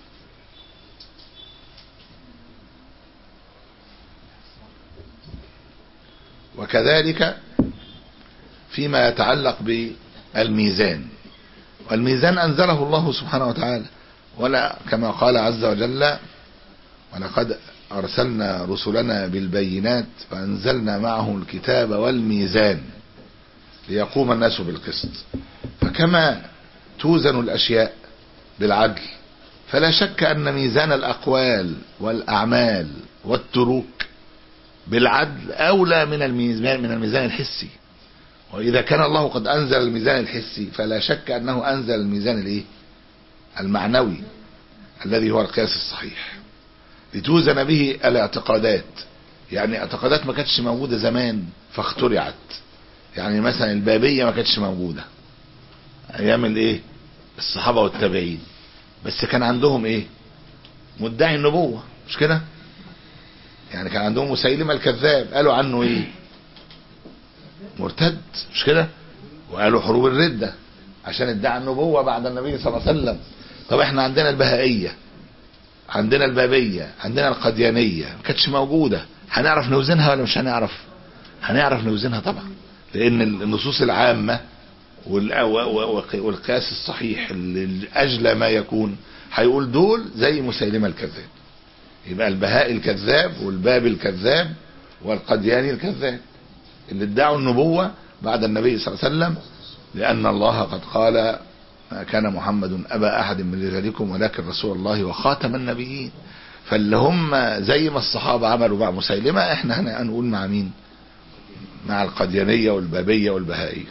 وكذلك فيما يتعلق بالميزان والميزان أنزله الله سبحانه وتعالى ولا كما قال عز وجل ولقد أرسلنا رسلنا بالبينات فأنزلنا معهم الكتاب والميزان ليقوم الناس بالقسط فكما توزن الأشياء بالعدل فلا شك أن ميزان الأقوال والأعمال والتروك بالعدل أولى من الميزان من الميزان الحسي وإذا كان الله قد أنزل الميزان الحسي فلا شك أنه أنزل الميزان الإيه؟ المعنوي الذي هو القياس الصحيح لتوزن به الاعتقادات يعني اعتقادات ما كانتش موجودة زمان فاخترعت يعني مثلا البابية ما كانتش موجودة أيام الإيه الصحابة والتابعين بس كان عندهم إيه مدعي النبوة مش كده يعني كان عندهم مسيلمة الكذاب قالوا عنه إيه مرتد مش كده وقالوا حروب الردة عشان ادعى النبوة بعد النبي صلى الله عليه وسلم طب احنا عندنا البهائية عندنا البابية عندنا القديانية ما كانتش موجودة هنعرف نوزنها ولا مش هنعرف هنعرف نوزنها طبعا لان النصوص العامة وال- و- و- والقياس الصحيح اللي اجلى ما يكون هيقول دول زي مسيلمة الكذاب يبقى البهائي الكذاب والبابي الكذاب والقدياني الكذاب اللي ادعوا النبوة بعد النبي صلى الله عليه وسلم لأن الله قد قال ما كان محمد أبا أحد من رجالكم ولكن رسول الله وخاتم النبيين فاللي هم زي ما الصحابة عملوا مع مسيلمة احنا هنا هنقول مع مين مع القديانية والبابية والبهائية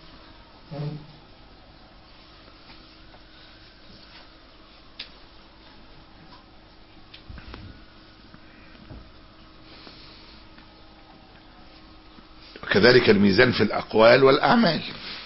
وكذلك الميزان في الأقوال والأعمال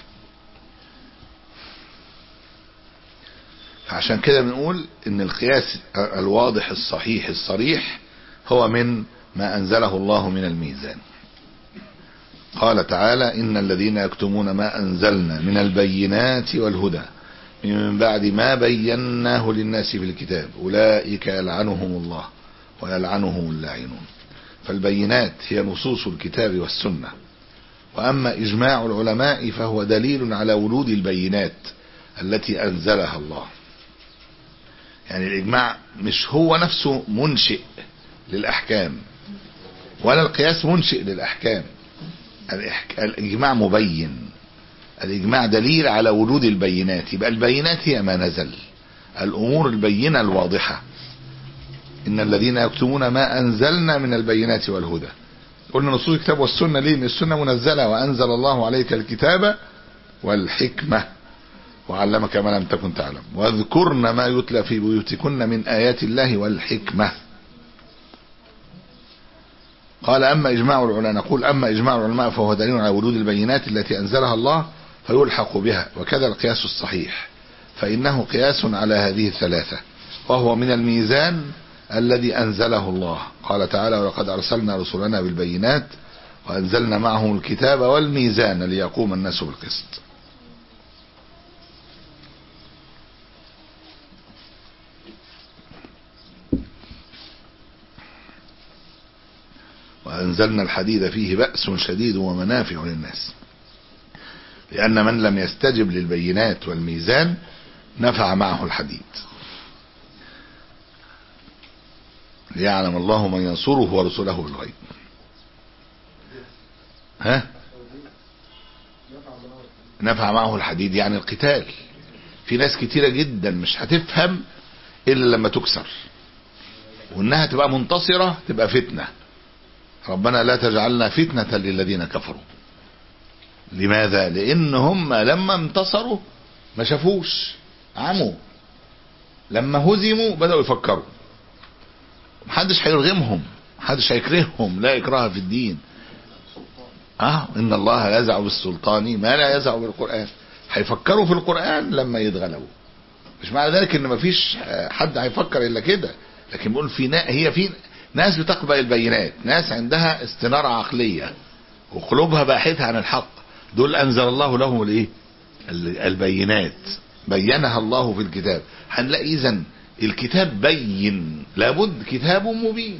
فعشان كده بنقول ان القياس الواضح الصحيح الصريح هو من ما انزله الله من الميزان قال تعالى ان الذين يكتمون ما انزلنا من البينات والهدى من بعد ما بيناه للناس في الكتاب اولئك يلعنهم الله ويلعنهم اللاعنون فالبينات هي نصوص الكتاب والسنة وأما إجماع العلماء فهو دليل على ولود البينات التي أنزلها الله يعني الإجماع مش هو نفسه منشئ للأحكام ولا القياس منشئ للأحكام الإحك- الإجماع مبين الإجماع دليل على وجود البينات يبقى البينات هي ما نزل الأمور البينة الواضحة إن الذين يكتمون ما أنزلنا من البينات والهدى قلنا نصوص الكتاب والسنة ليه؟ إن السنة منزلة وأنزل الله عليك الكتاب والحكمة وعلمك ما لم تكن تعلم واذكرن ما يتلى في بيوتكن من آيات الله والحكمة قال أما إجماع العلماء نقول أما إجماع العلماء فهو دليل على وجود البينات التي أنزلها الله فيلحق بها وكذا القياس الصحيح فإنه قياس على هذه الثلاثة وهو من الميزان الذي أنزله الله قال تعالى ولقد أرسلنا رسلنا بالبينات وأنزلنا معهم الكتاب والميزان ليقوم الناس بالقسط وأنزلنا الحديد فيه بأس شديد ومنافع للناس لأن من لم يستجب للبينات والميزان نفع معه الحديد ليعلم الله من ينصره ورسله بالغيب ها نفع معه الحديد يعني القتال في ناس كتيرة جدا مش هتفهم إلا لما تكسر وإنها تبقى منتصرة تبقى فتنة ربنا لا تجعلنا فتنة للذين كفروا لماذا لان هم لما انتصروا ما شافوش عموا لما هزموا بدأوا يفكروا محدش هيرغمهم محدش هيكرههم لا إكراه في الدين اه ان الله لا يزع بالسلطان ما لا يزع بالقرآن هيفكروا في القرآن لما يتغلبوا مش معنى ذلك ان مفيش حد هيفكر الا كده لكن بيقول في نا... هي في ناس بتقبل البينات ناس عندها استنارة عقلية وقلوبها باحثة عن الحق دول انزل الله لهم الايه البينات بينها الله في الكتاب هنلاقي اذا الكتاب بين لابد كتاب مبين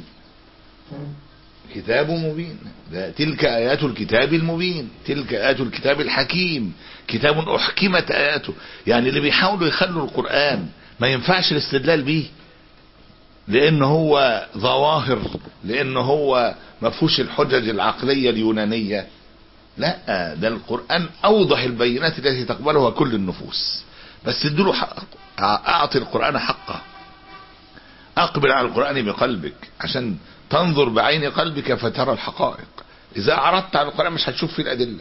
كتاب مبين ده تلك آيات الكتاب المبين تلك آيات الكتاب الحكيم كتاب أحكمت آياته يعني اللي بيحاولوا يخلوا القرآن ما ينفعش الاستدلال به لأن هو ظواهر لأن هو ما فيهوش الحجج العقلية اليونانية لا ده القرآن أوضح البينات التي تقبلها كل النفوس بس ادوا حق أعطي القرآن حقه أقبل على القرآن بقلبك عشان تنظر بعين قلبك فترى الحقائق إذا أعرضت على القرآن مش هتشوف فيه الأدلة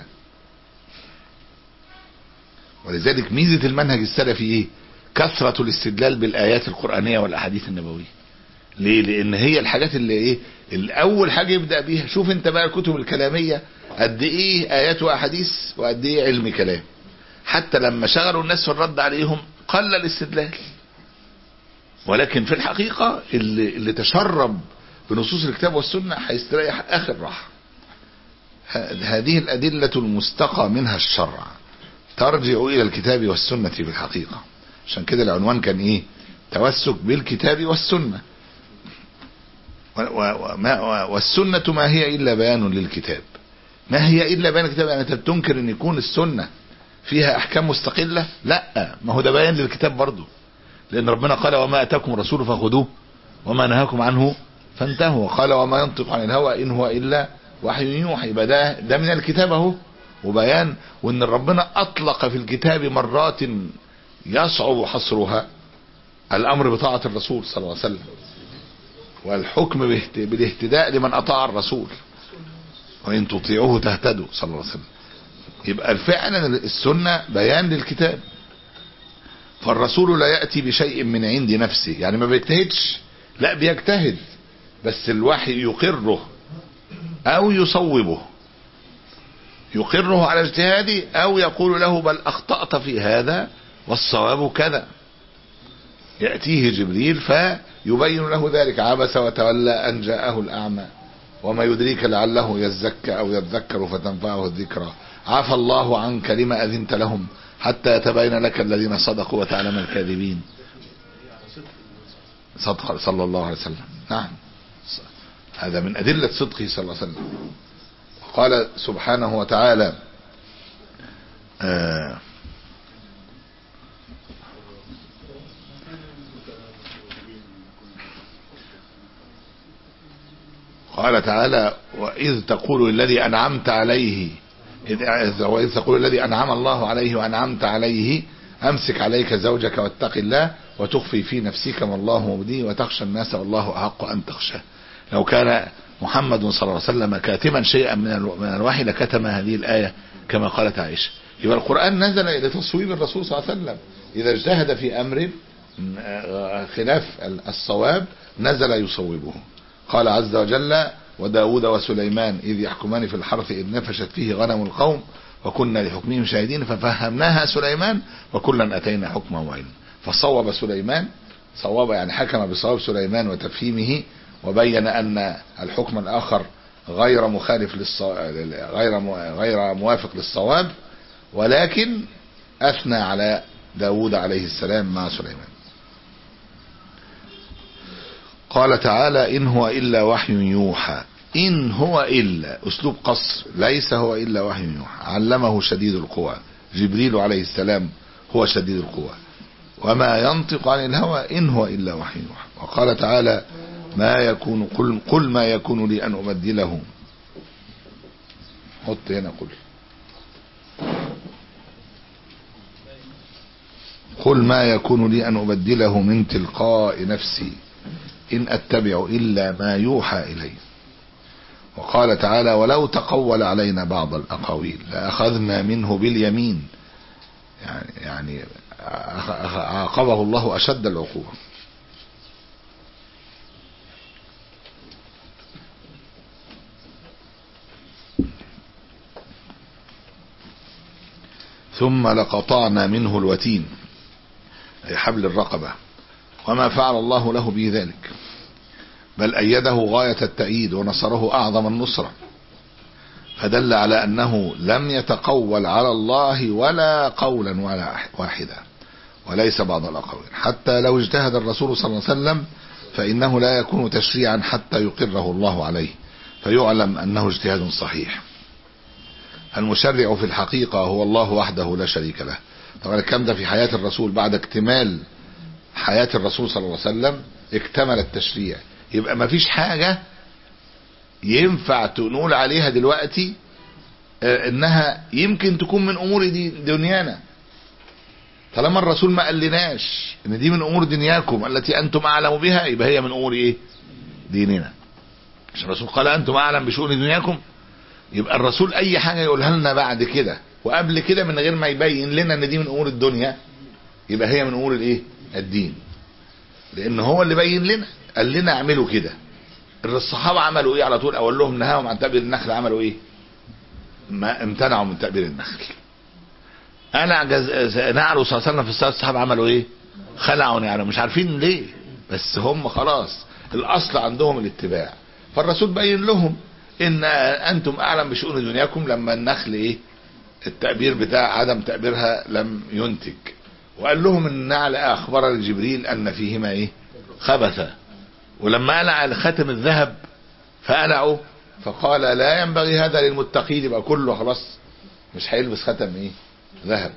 ولذلك ميزة المنهج السلفي إيه كثرة الاستدلال بالآيات القرآنية والأحاديث النبوية ليه لأن هي الحاجات اللي إيه الأول حاجة يبدأ بيها شوف أنت بقى الكتب الكلامية قد إيه آيات وأحاديث وقد إيه علم كلام حتى لما شغلوا الناس في الرد عليهم قل الاستدلال ولكن في الحقيقة اللي, اللي تشرب بنصوص الكتاب والسنة هيستريح آخر راحة هذه الأدلة المستقى منها الشرع ترجع إلى الكتاب والسنة في الحقيقة عشان كده العنوان كان إيه توسك بالكتاب والسنة والسنة ما هي إلا بيان للكتاب ما هي إلا بيان الكتاب يعني أنت بتنكر أن يكون السنة فيها أحكام مستقلة لا ما هو ده بيان للكتاب برضه لأن ربنا قال وما أتاكم رسول فخذوه وما نهاكم عنه فانتهوا وقال وما ينطق عن الهوى إن هو إلا وحي يوحي يبقى ده ده من الكتاب اهو وبيان وان ربنا اطلق في الكتاب مرات يصعب حصرها الامر بطاعة الرسول صلى الله عليه وسلم والحكم بالاهتداء لمن اطاع الرسول وان تطيعوه تهتدوا صلى الله عليه وسلم يبقى فعلا السنة بيان للكتاب فالرسول لا يأتي بشيء من عند نفسه يعني ما بيجتهدش لا بيجتهد بس الوحي يقره او يصوبه يقره على اجتهاده او يقول له بل اخطأت في هذا والصواب كذا يأتيه جبريل فيبين له ذلك عبس وتولى ان جاءه الاعمى وما يدريك لعله يزكى او يذكر فتنفعه الذكرى عفى الله عنك لما اذنت لهم حتى يتبين لك الذين صدقوا وتعلم الكاذبين صدق صلى الله عليه وسلم نعم هذا من أدلة صدقه صلى الله عليه وسلم قال سبحانه وتعالى آه قال تعالى وإذ تقول الذي أنعمت عليه إذ وإذ تقول الذي أنعم الله عليه وأنعمت عليه أمسك عليك زوجك واتق الله وتخفي في نفسك ما الله مبديه وتخشى الناس والله أحق أن تخشاه لو كان محمد صلى الله عليه وسلم كاتما شيئا من من الوحي لكتم هذه الآية كما قالت عائشة يبقى القرآن نزل لتصويب الرسول صلى الله عليه وسلم إذا اجتهد في أمر خلاف الصواب نزل يصوبه قال عز وجل وداود وسليمان إذ يحكمان في الحرث إذ نفشت فيه غنم القوم وكنا لحكمهم شاهدين ففهمناها سليمان وكلا أتينا حكما وعلما فصوب سليمان صواب يعني حكم بصواب سليمان وتفهيمه وبين أن الحكم الآخر غير مخالف للصو... غير م... غير موافق للصواب ولكن أثنى على داود عليه السلام مع سليمان قال تعالى إن هو إلا وحي يوحى إن هو إلا أسلوب قصر ليس هو إلا وحي يوحى علمه شديد القوى جبريل عليه السلام هو شديد القوى وما ينطق عن الهوى إن هو إلا وحي يوحى وقال تعالى ما يكون قل, قل ما يكون لي أن أبدله حط هنا قل قل ما يكون لي أن أبدله من تلقاء نفسي إن أتبع إلا ما يوحى إلي وقال تعالى ولو تقول علينا بعض الأقاويل لأخذنا منه باليمين يعني, يعني عاقبه الله أشد العقوبة ثم لقطعنا منه الوتين أي حبل الرقبة وما فعل الله له به ذلك بل أيده غاية التأييد ونصره أعظم النصرة فدل على أنه لم يتقول على الله ولا قولا ولا واحدا وليس بعض الأقوال حتى لو اجتهد الرسول صلى الله عليه وسلم فإنه لا يكون تشريعا حتى يقره الله عليه فيعلم أنه اجتهاد صحيح المشرع في الحقيقة هو الله وحده لا شريك له طبعا الكلام ده في حياة الرسول بعد اكتمال حياة الرسول صلى الله عليه وسلم اكتمل التشريع يبقى ما فيش حاجة ينفع تنقول عليها دلوقتي اه انها يمكن تكون من امور دي دنيانا طالما الرسول ما قالناش ان دي من امور دنياكم التي انتم اعلم بها يبقى هي من امور ايه ديننا مش الرسول قال انتم اعلم بشؤون دنياكم يبقى الرسول اي حاجة يقولها لنا بعد كده وقبل كده من غير ما يبين لنا ان دي من امور الدنيا يبقى هي من امور الايه الدين لان هو اللي بين لنا قال لنا اعملوا كده الصحابه عملوا ايه على طول اقول لهم نهاهم عن تأبير النخل عملوا ايه ما امتنعوا من تأبير النخل انا جز... نعلوا صلى الله عليه وسلم في الصلاه الصحابه عملوا ايه خلعوا يعني مش عارفين ليه بس هم خلاص الاصل عندهم الاتباع فالرسول بين لهم ان انتم اعلم بشؤون دنياكم لما النخل ايه التأبير بتاع عدم تأبيرها لم ينتج وقال لهم ان النعل اخبر لجبريل ان فيهما ايه خبثا ولما قلع خاتم الذهب فقلعه فقال لا ينبغي هذا للمتقين يبقى كله خلاص مش هيلبس خاتم ايه ذهب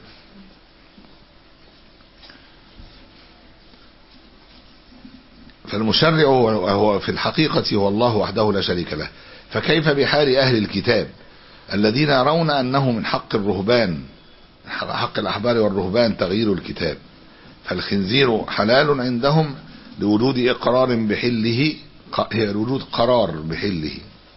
فالمشرع هو في الحقيقة هو الله وحده لا شريك له فكيف بحال أهل الكتاب الذين يرون أنه من حق الرهبان حق الأحبار والرهبان تغيير الكتاب فالخنزير حلال عندهم لوجود إقرار بحله لوجود قرار بحله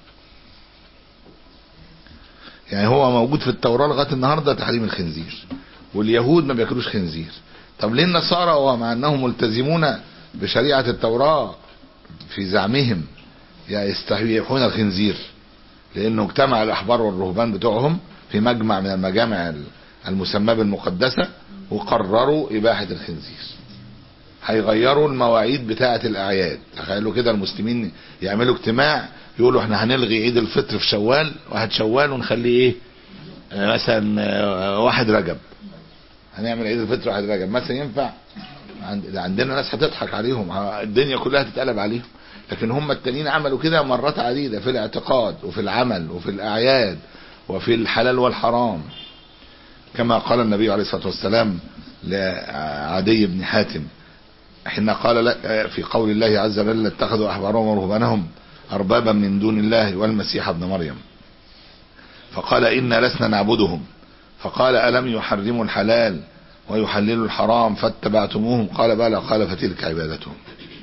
يعني هو موجود في التوراة لغاية النهاردة تحريم الخنزير واليهود ما بياكلوش خنزير طب ليه النصارى ومع أنهم ملتزمون بشريعة التوراة في زعمهم يستحيحون الخنزير لأنه اجتمع الأحبار والرهبان بتوعهم في مجمع من المجامع المسمى بالمقدسة وقرروا إباحة الخنزير هيغيروا المواعيد بتاعة الأعياد تخيلوا كده المسلمين يعملوا اجتماع يقولوا احنا هنلغي عيد الفطر في شوال واحد شوال ونخليه ايه اه مثلا واحد رجب هنعمل عيد الفطر واحد رجب مثلا ينفع عندنا ناس هتضحك عليهم الدنيا كلها تتقلب عليهم لكن هم التانيين عملوا كده مرات عديدة في الاعتقاد وفي العمل وفي الأعياد وفي الحلال والحرام كما قال النبي عليه الصلاة والسلام لعدي بن حاتم حين قال لك في قول الله عز وجل اتخذوا أحبارهم ورهبانهم أربابا من دون الله والمسيح ابن مريم فقال إنا لسنا نعبدهم فقال ألم يحرموا الحلال ويحللوا الحرام فاتبعتموهم قال بلى قال فتلك عبادتهم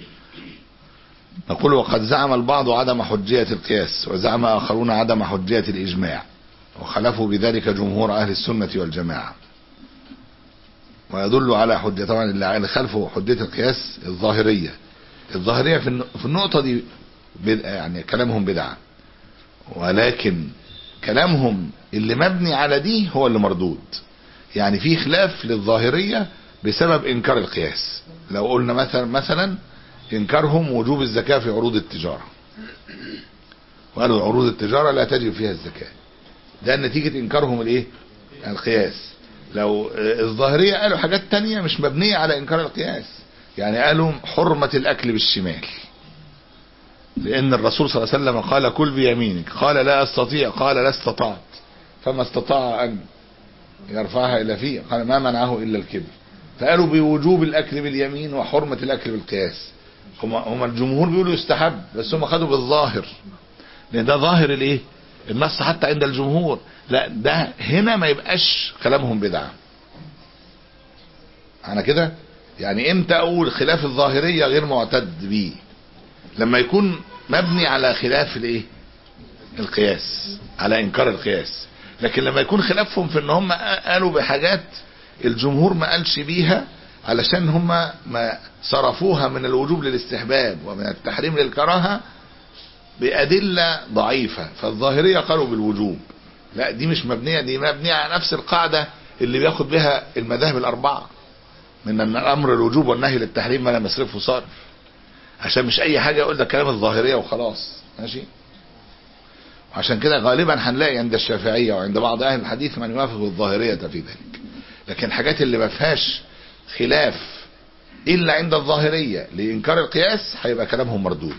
نقول وقد زعم البعض عدم حجية القياس وزعم آخرون عدم حجية الإجماع وخلفوا بذلك جمهور أهل السنة والجماعة ويدل على حجة طبعا اللي خلفوا حجية القياس الظاهرية الظاهرية في النقطة دي يعني كلامهم بدعة ولكن كلامهم اللي مبني على دي هو اللي مردود يعني في خلاف للظاهرية بسبب انكار القياس لو قلنا مثلا مثلا انكارهم وجوب الزكاة في عروض التجارة وقالوا عروض التجارة لا تجب فيها الزكاة ده نتيجة انكارهم الايه القياس لو الظاهرية قالوا حاجات تانية مش مبنية على انكار القياس يعني قالوا حرمة الاكل بالشمال لان الرسول صلى الله عليه وسلم قال كل بيمينك قال لا استطيع قال لا استطعت فما استطاع ان يرفعها الى فيه قال ما منعه الا الكبر فقالوا بوجوب الاكل باليمين وحرمة الاكل بالقياس هم هم الجمهور بيقولوا يستحب بس هم خدوا بالظاهر لان ده ظاهر الايه النص حتى عند الجمهور لا ده هنا ما يبقاش كلامهم بدعة انا كده يعني امتى اقول خلاف الظاهرية غير معتد بيه لما يكون مبني على خلاف الايه القياس على انكار القياس لكن لما يكون خلافهم في ان هم قالوا بحاجات الجمهور ما قالش بيها علشان هم ما صرفوها من الوجوب للاستحباب ومن التحريم للكراهة بأدلة ضعيفة فالظاهرية قالوا بالوجوب لا دي مش مبنية دي مبنية على نفس القاعدة اللي بياخد بها المذاهب الأربعة من أن الأمر الوجوب والنهي للتحريم ما لم يصرفه صارف عشان مش أي حاجة يقول ده كلام الظاهرية وخلاص ماشي وعشان كده غالبا هنلاقي عند الشافعية وعند بعض أهل الحديث من يوافق الظاهرية في ذلك لكن الحاجات اللي ما فيهاش خلاف إلا عند الظاهرية لإنكار القياس هيبقى كلامهم مردود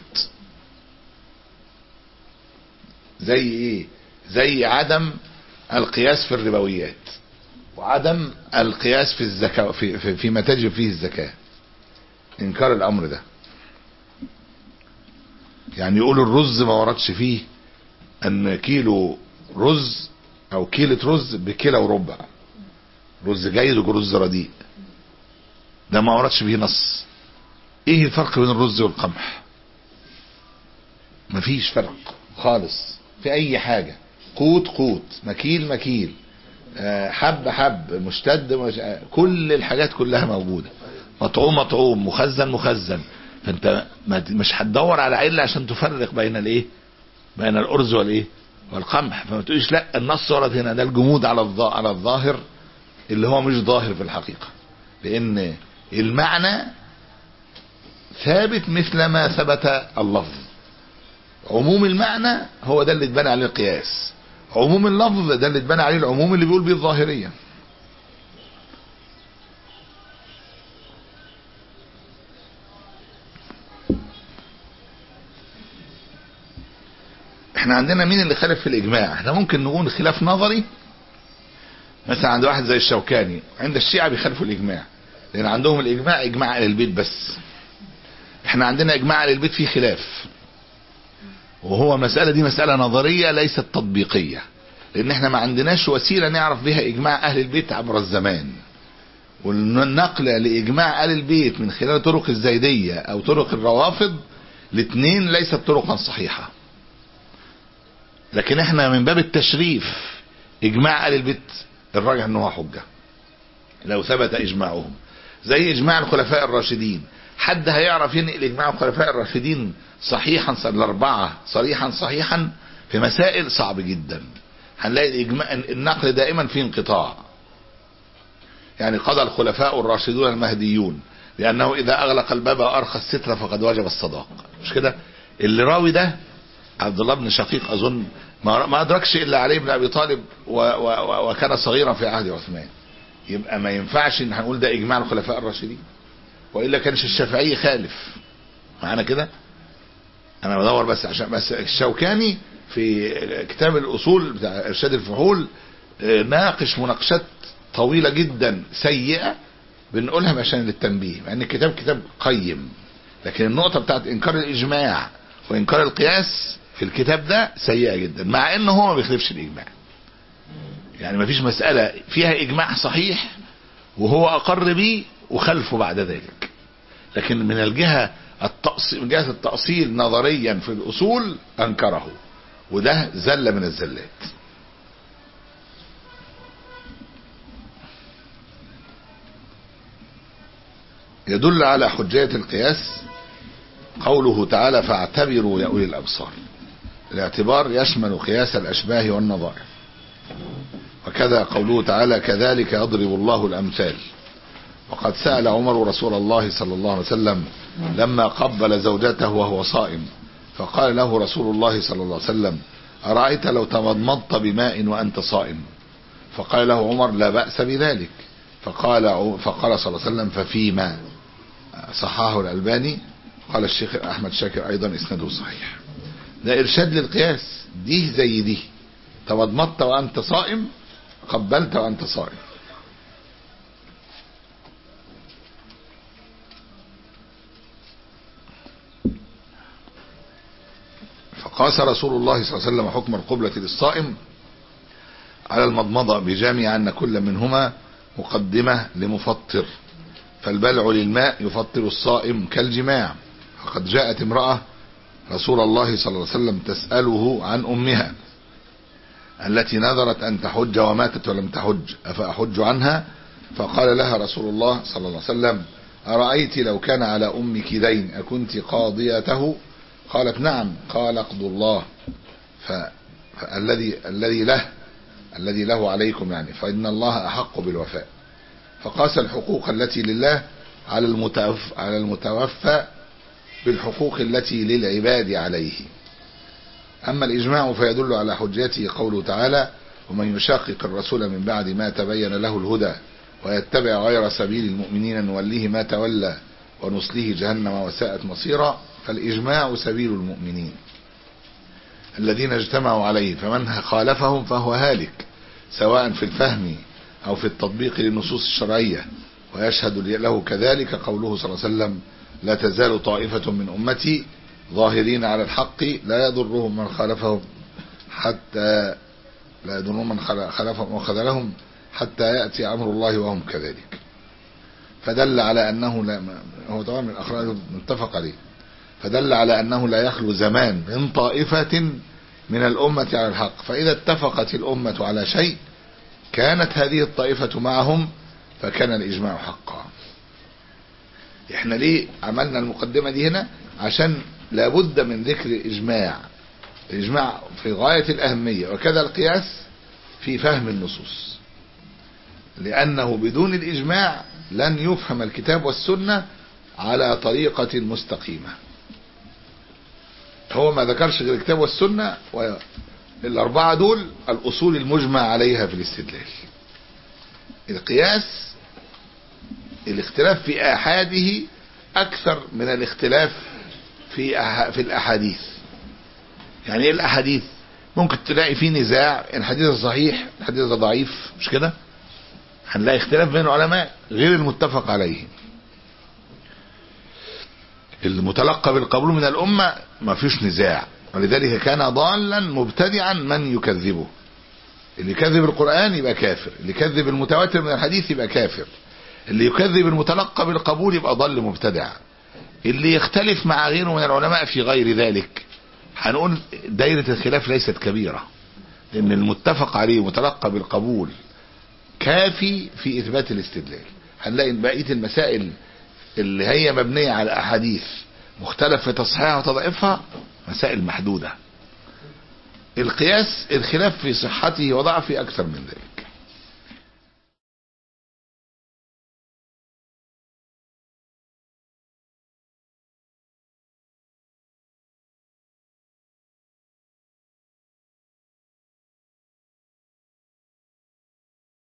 زي إيه زي عدم القياس في الربويات وعدم القياس في الزكاة في, في, فيما تجب فيه الزكاة إنكار الأمر ده يعني يقولوا الرز ما وردش فيه أن كيلو رز أو كيلة رز بكيلو وربع رز جيد ورز رديء ده ما وردش فيه نص ايه الفرق بين الرز والقمح مفيش فرق خالص في اي حاجة قوت قوت مكيل مكيل حب حب مشتد مش... كل الحاجات كلها موجودة مطعوم مطعوم مخزن مخزن فانت مش هتدور على علة عشان تفرق بين الايه بين الارز والايه والقمح فما تقولش لا النص ورد هنا ده الجمود على الظا... على الظاهر اللي هو مش ظاهر في الحقيقة لان المعنى ثابت مثل ما ثبت اللفظ عموم المعنى هو ده اللي اتبنى عليه القياس عموم اللفظ ده اللي اتبنى عليه العموم اللي بيقول بيه الظاهرية احنا عندنا مين اللي خالف في الاجماع احنا ممكن نقول خلاف نظري مثلا عند واحد زي الشوكاني عند الشيعة بيخالفوا الاجماع لان عندهم الاجماع اجماع على البيت بس احنا عندنا اجماع على البيت فيه خلاف وهو مسألة دي مسألة نظرية ليست تطبيقية لان احنا ما عندناش وسيلة نعرف بها اجماع اهل البيت عبر الزمان والنقل لاجماع اهل البيت من خلال طرق الزيدية او طرق الروافض الاثنين ليست طرقا صحيحة لكن احنا من باب التشريف اجماع اهل البيت الراجح انه حجة لو ثبت اجماعهم زي اجماع الخلفاء الراشدين حد هيعرف ينقل اجماع الخلفاء الراشدين صحيحا الاربعة صريحا صحيحا في مسائل صعب جدا هنلاقي الإجماع النقل دائما فيه انقطاع يعني قضى الخلفاء الراشدون المهديون لأنه إذا أغلق الباب وأرخى الستر فقد وجب الصداق مش كده اللي راوي ده عبد الله بن شقيق أظن ما أدركش إلا علي بن أبي طالب و و وكان صغيرا في عهد عثمان يبقى ما ينفعش ان هنقول ده اجماع الخلفاء الراشدين والا كانش الشافعي خالف معانا كده انا بدور بس عشان بس الشوكاني في كتاب الاصول بتاع ارشاد الفحول آه، ناقش مناقشات طويله جدا سيئه بنقولها عشان للتنبيه مع ان الكتاب كتاب قيم لكن النقطه بتاعت انكار الاجماع وانكار القياس في الكتاب ده سيئه جدا مع انه هو ما بيخلفش الاجماع يعني ما فيش مساله فيها اجماع صحيح وهو اقر بيه وخلفه بعد ذلك لكن من الجهه التأصيل من جهه التاصيل نظريا في الاصول انكره وده زله من الزلات يدل على حجية القياس قوله تعالى فاعتبروا يا أولي الأبصار الاعتبار يشمل قياس الأشباه والنظائر وكذا قوله تعالى كذلك يضرب الله الأمثال وقد سأل عمر رسول الله صلى الله عليه وسلم لما قبل زوجته وهو صائم فقال له رسول الله صلى الله عليه وسلم أرأيت لو تمضمضت بماء وأنت صائم فقال له عمر لا بأس بذلك فقال فقال صلى الله عليه وسلم ففيما صححه الألباني قال الشيخ أحمد شاكر أيضا إسناده صحيح ده إرشاد للقياس دي زي دي تمضمضت وأنت صائم قبلت وأنت صائم فقاس رسول الله صلى الله عليه وسلم حكم القبلة للصائم على المضمضة بجامع أن كل منهما مقدمة لمفطر فالبلع للماء يفطر الصائم كالجماع فقد جاءت امرأة رسول الله صلى الله عليه وسلم تسأله عن أمها التي نذرت أن تحج وماتت ولم تحج أفأحج عنها فقال لها رسول الله صلى الله عليه وسلم أرأيت لو كان على أمك دين أكنت قاضيته قالت نعم قال اقضوا الله ف... فالذي الذي له الذي له عليكم يعني فإن الله أحق بالوفاء فقاس الحقوق التي لله على المتوفى, على المتوفى بالحقوق التي للعباد عليه أما الإجماع فيدل على حجته قوله تعالى ومن يشاقق الرسول من بعد ما تبين له الهدى ويتبع غير سبيل المؤمنين نوليه ما تولى ونصليه جهنم وساءت مصيرا فالإجماع سبيل المؤمنين الذين اجتمعوا عليه فمن خالفهم فهو هالك سواء في الفهم أو في التطبيق للنصوص الشرعية ويشهد له كذلك قوله صلى الله عليه وسلم لا تزال طائفة من أمتي ظاهرين على الحق لا يضرهم من خالفهم حتى لا يضرهم من خالفهم وخذلهم حتى يأتي أمر الله وهم كذلك فدل على أنه لا هو طبعا من الأخراج متفق عليه فدل على أنه لا يخلو زمان من طائفة من الأمة على الحق فإذا اتفقت الأمة على شيء كانت هذه الطائفة معهم فكان الإجماع حقا احنا ليه عملنا المقدمة دي هنا عشان لابد من ذكر الإجماع الإجماع في غاية الأهمية وكذا القياس في فهم النصوص لأنه بدون الإجماع لن يفهم الكتاب والسنة على طريقة مستقيمة هو ما ذكرش غير الكتاب والسنة والأربعة دول الأصول المجمع عليها في الاستدلال القياس الاختلاف في آحاده أكثر من الاختلاف في أح... في الأحاديث يعني إيه الأحاديث ممكن تلاقي فيه نزاع الحديث صحيح الحديث ضعيف مش كده هنلاقي اختلاف بين العلماء غير المتفق عليه المتلقى بالقبول من الأمة ما فيش نزاع ولذلك كان ضالا مبتدعا من يكذبه اللي يكذب القرآن يبقى كافر اللي يكذب المتواتر من الحديث يبقى كافر اللي يكذب المتلقى بالقبول يبقى ضل مبتدع اللي يختلف مع غيره من العلماء في غير ذلك هنقول دايرة الخلاف ليست كبيرة لأن المتفق عليه متلقى بالقبول كافي في إثبات الاستدلال هنلاقي بقية المسائل اللي هي مبنية على أحاديث مختلف في تصحيحها وتضعيفها مسائل محدودة القياس الخلاف في صحته وضعفه أكثر من ذلك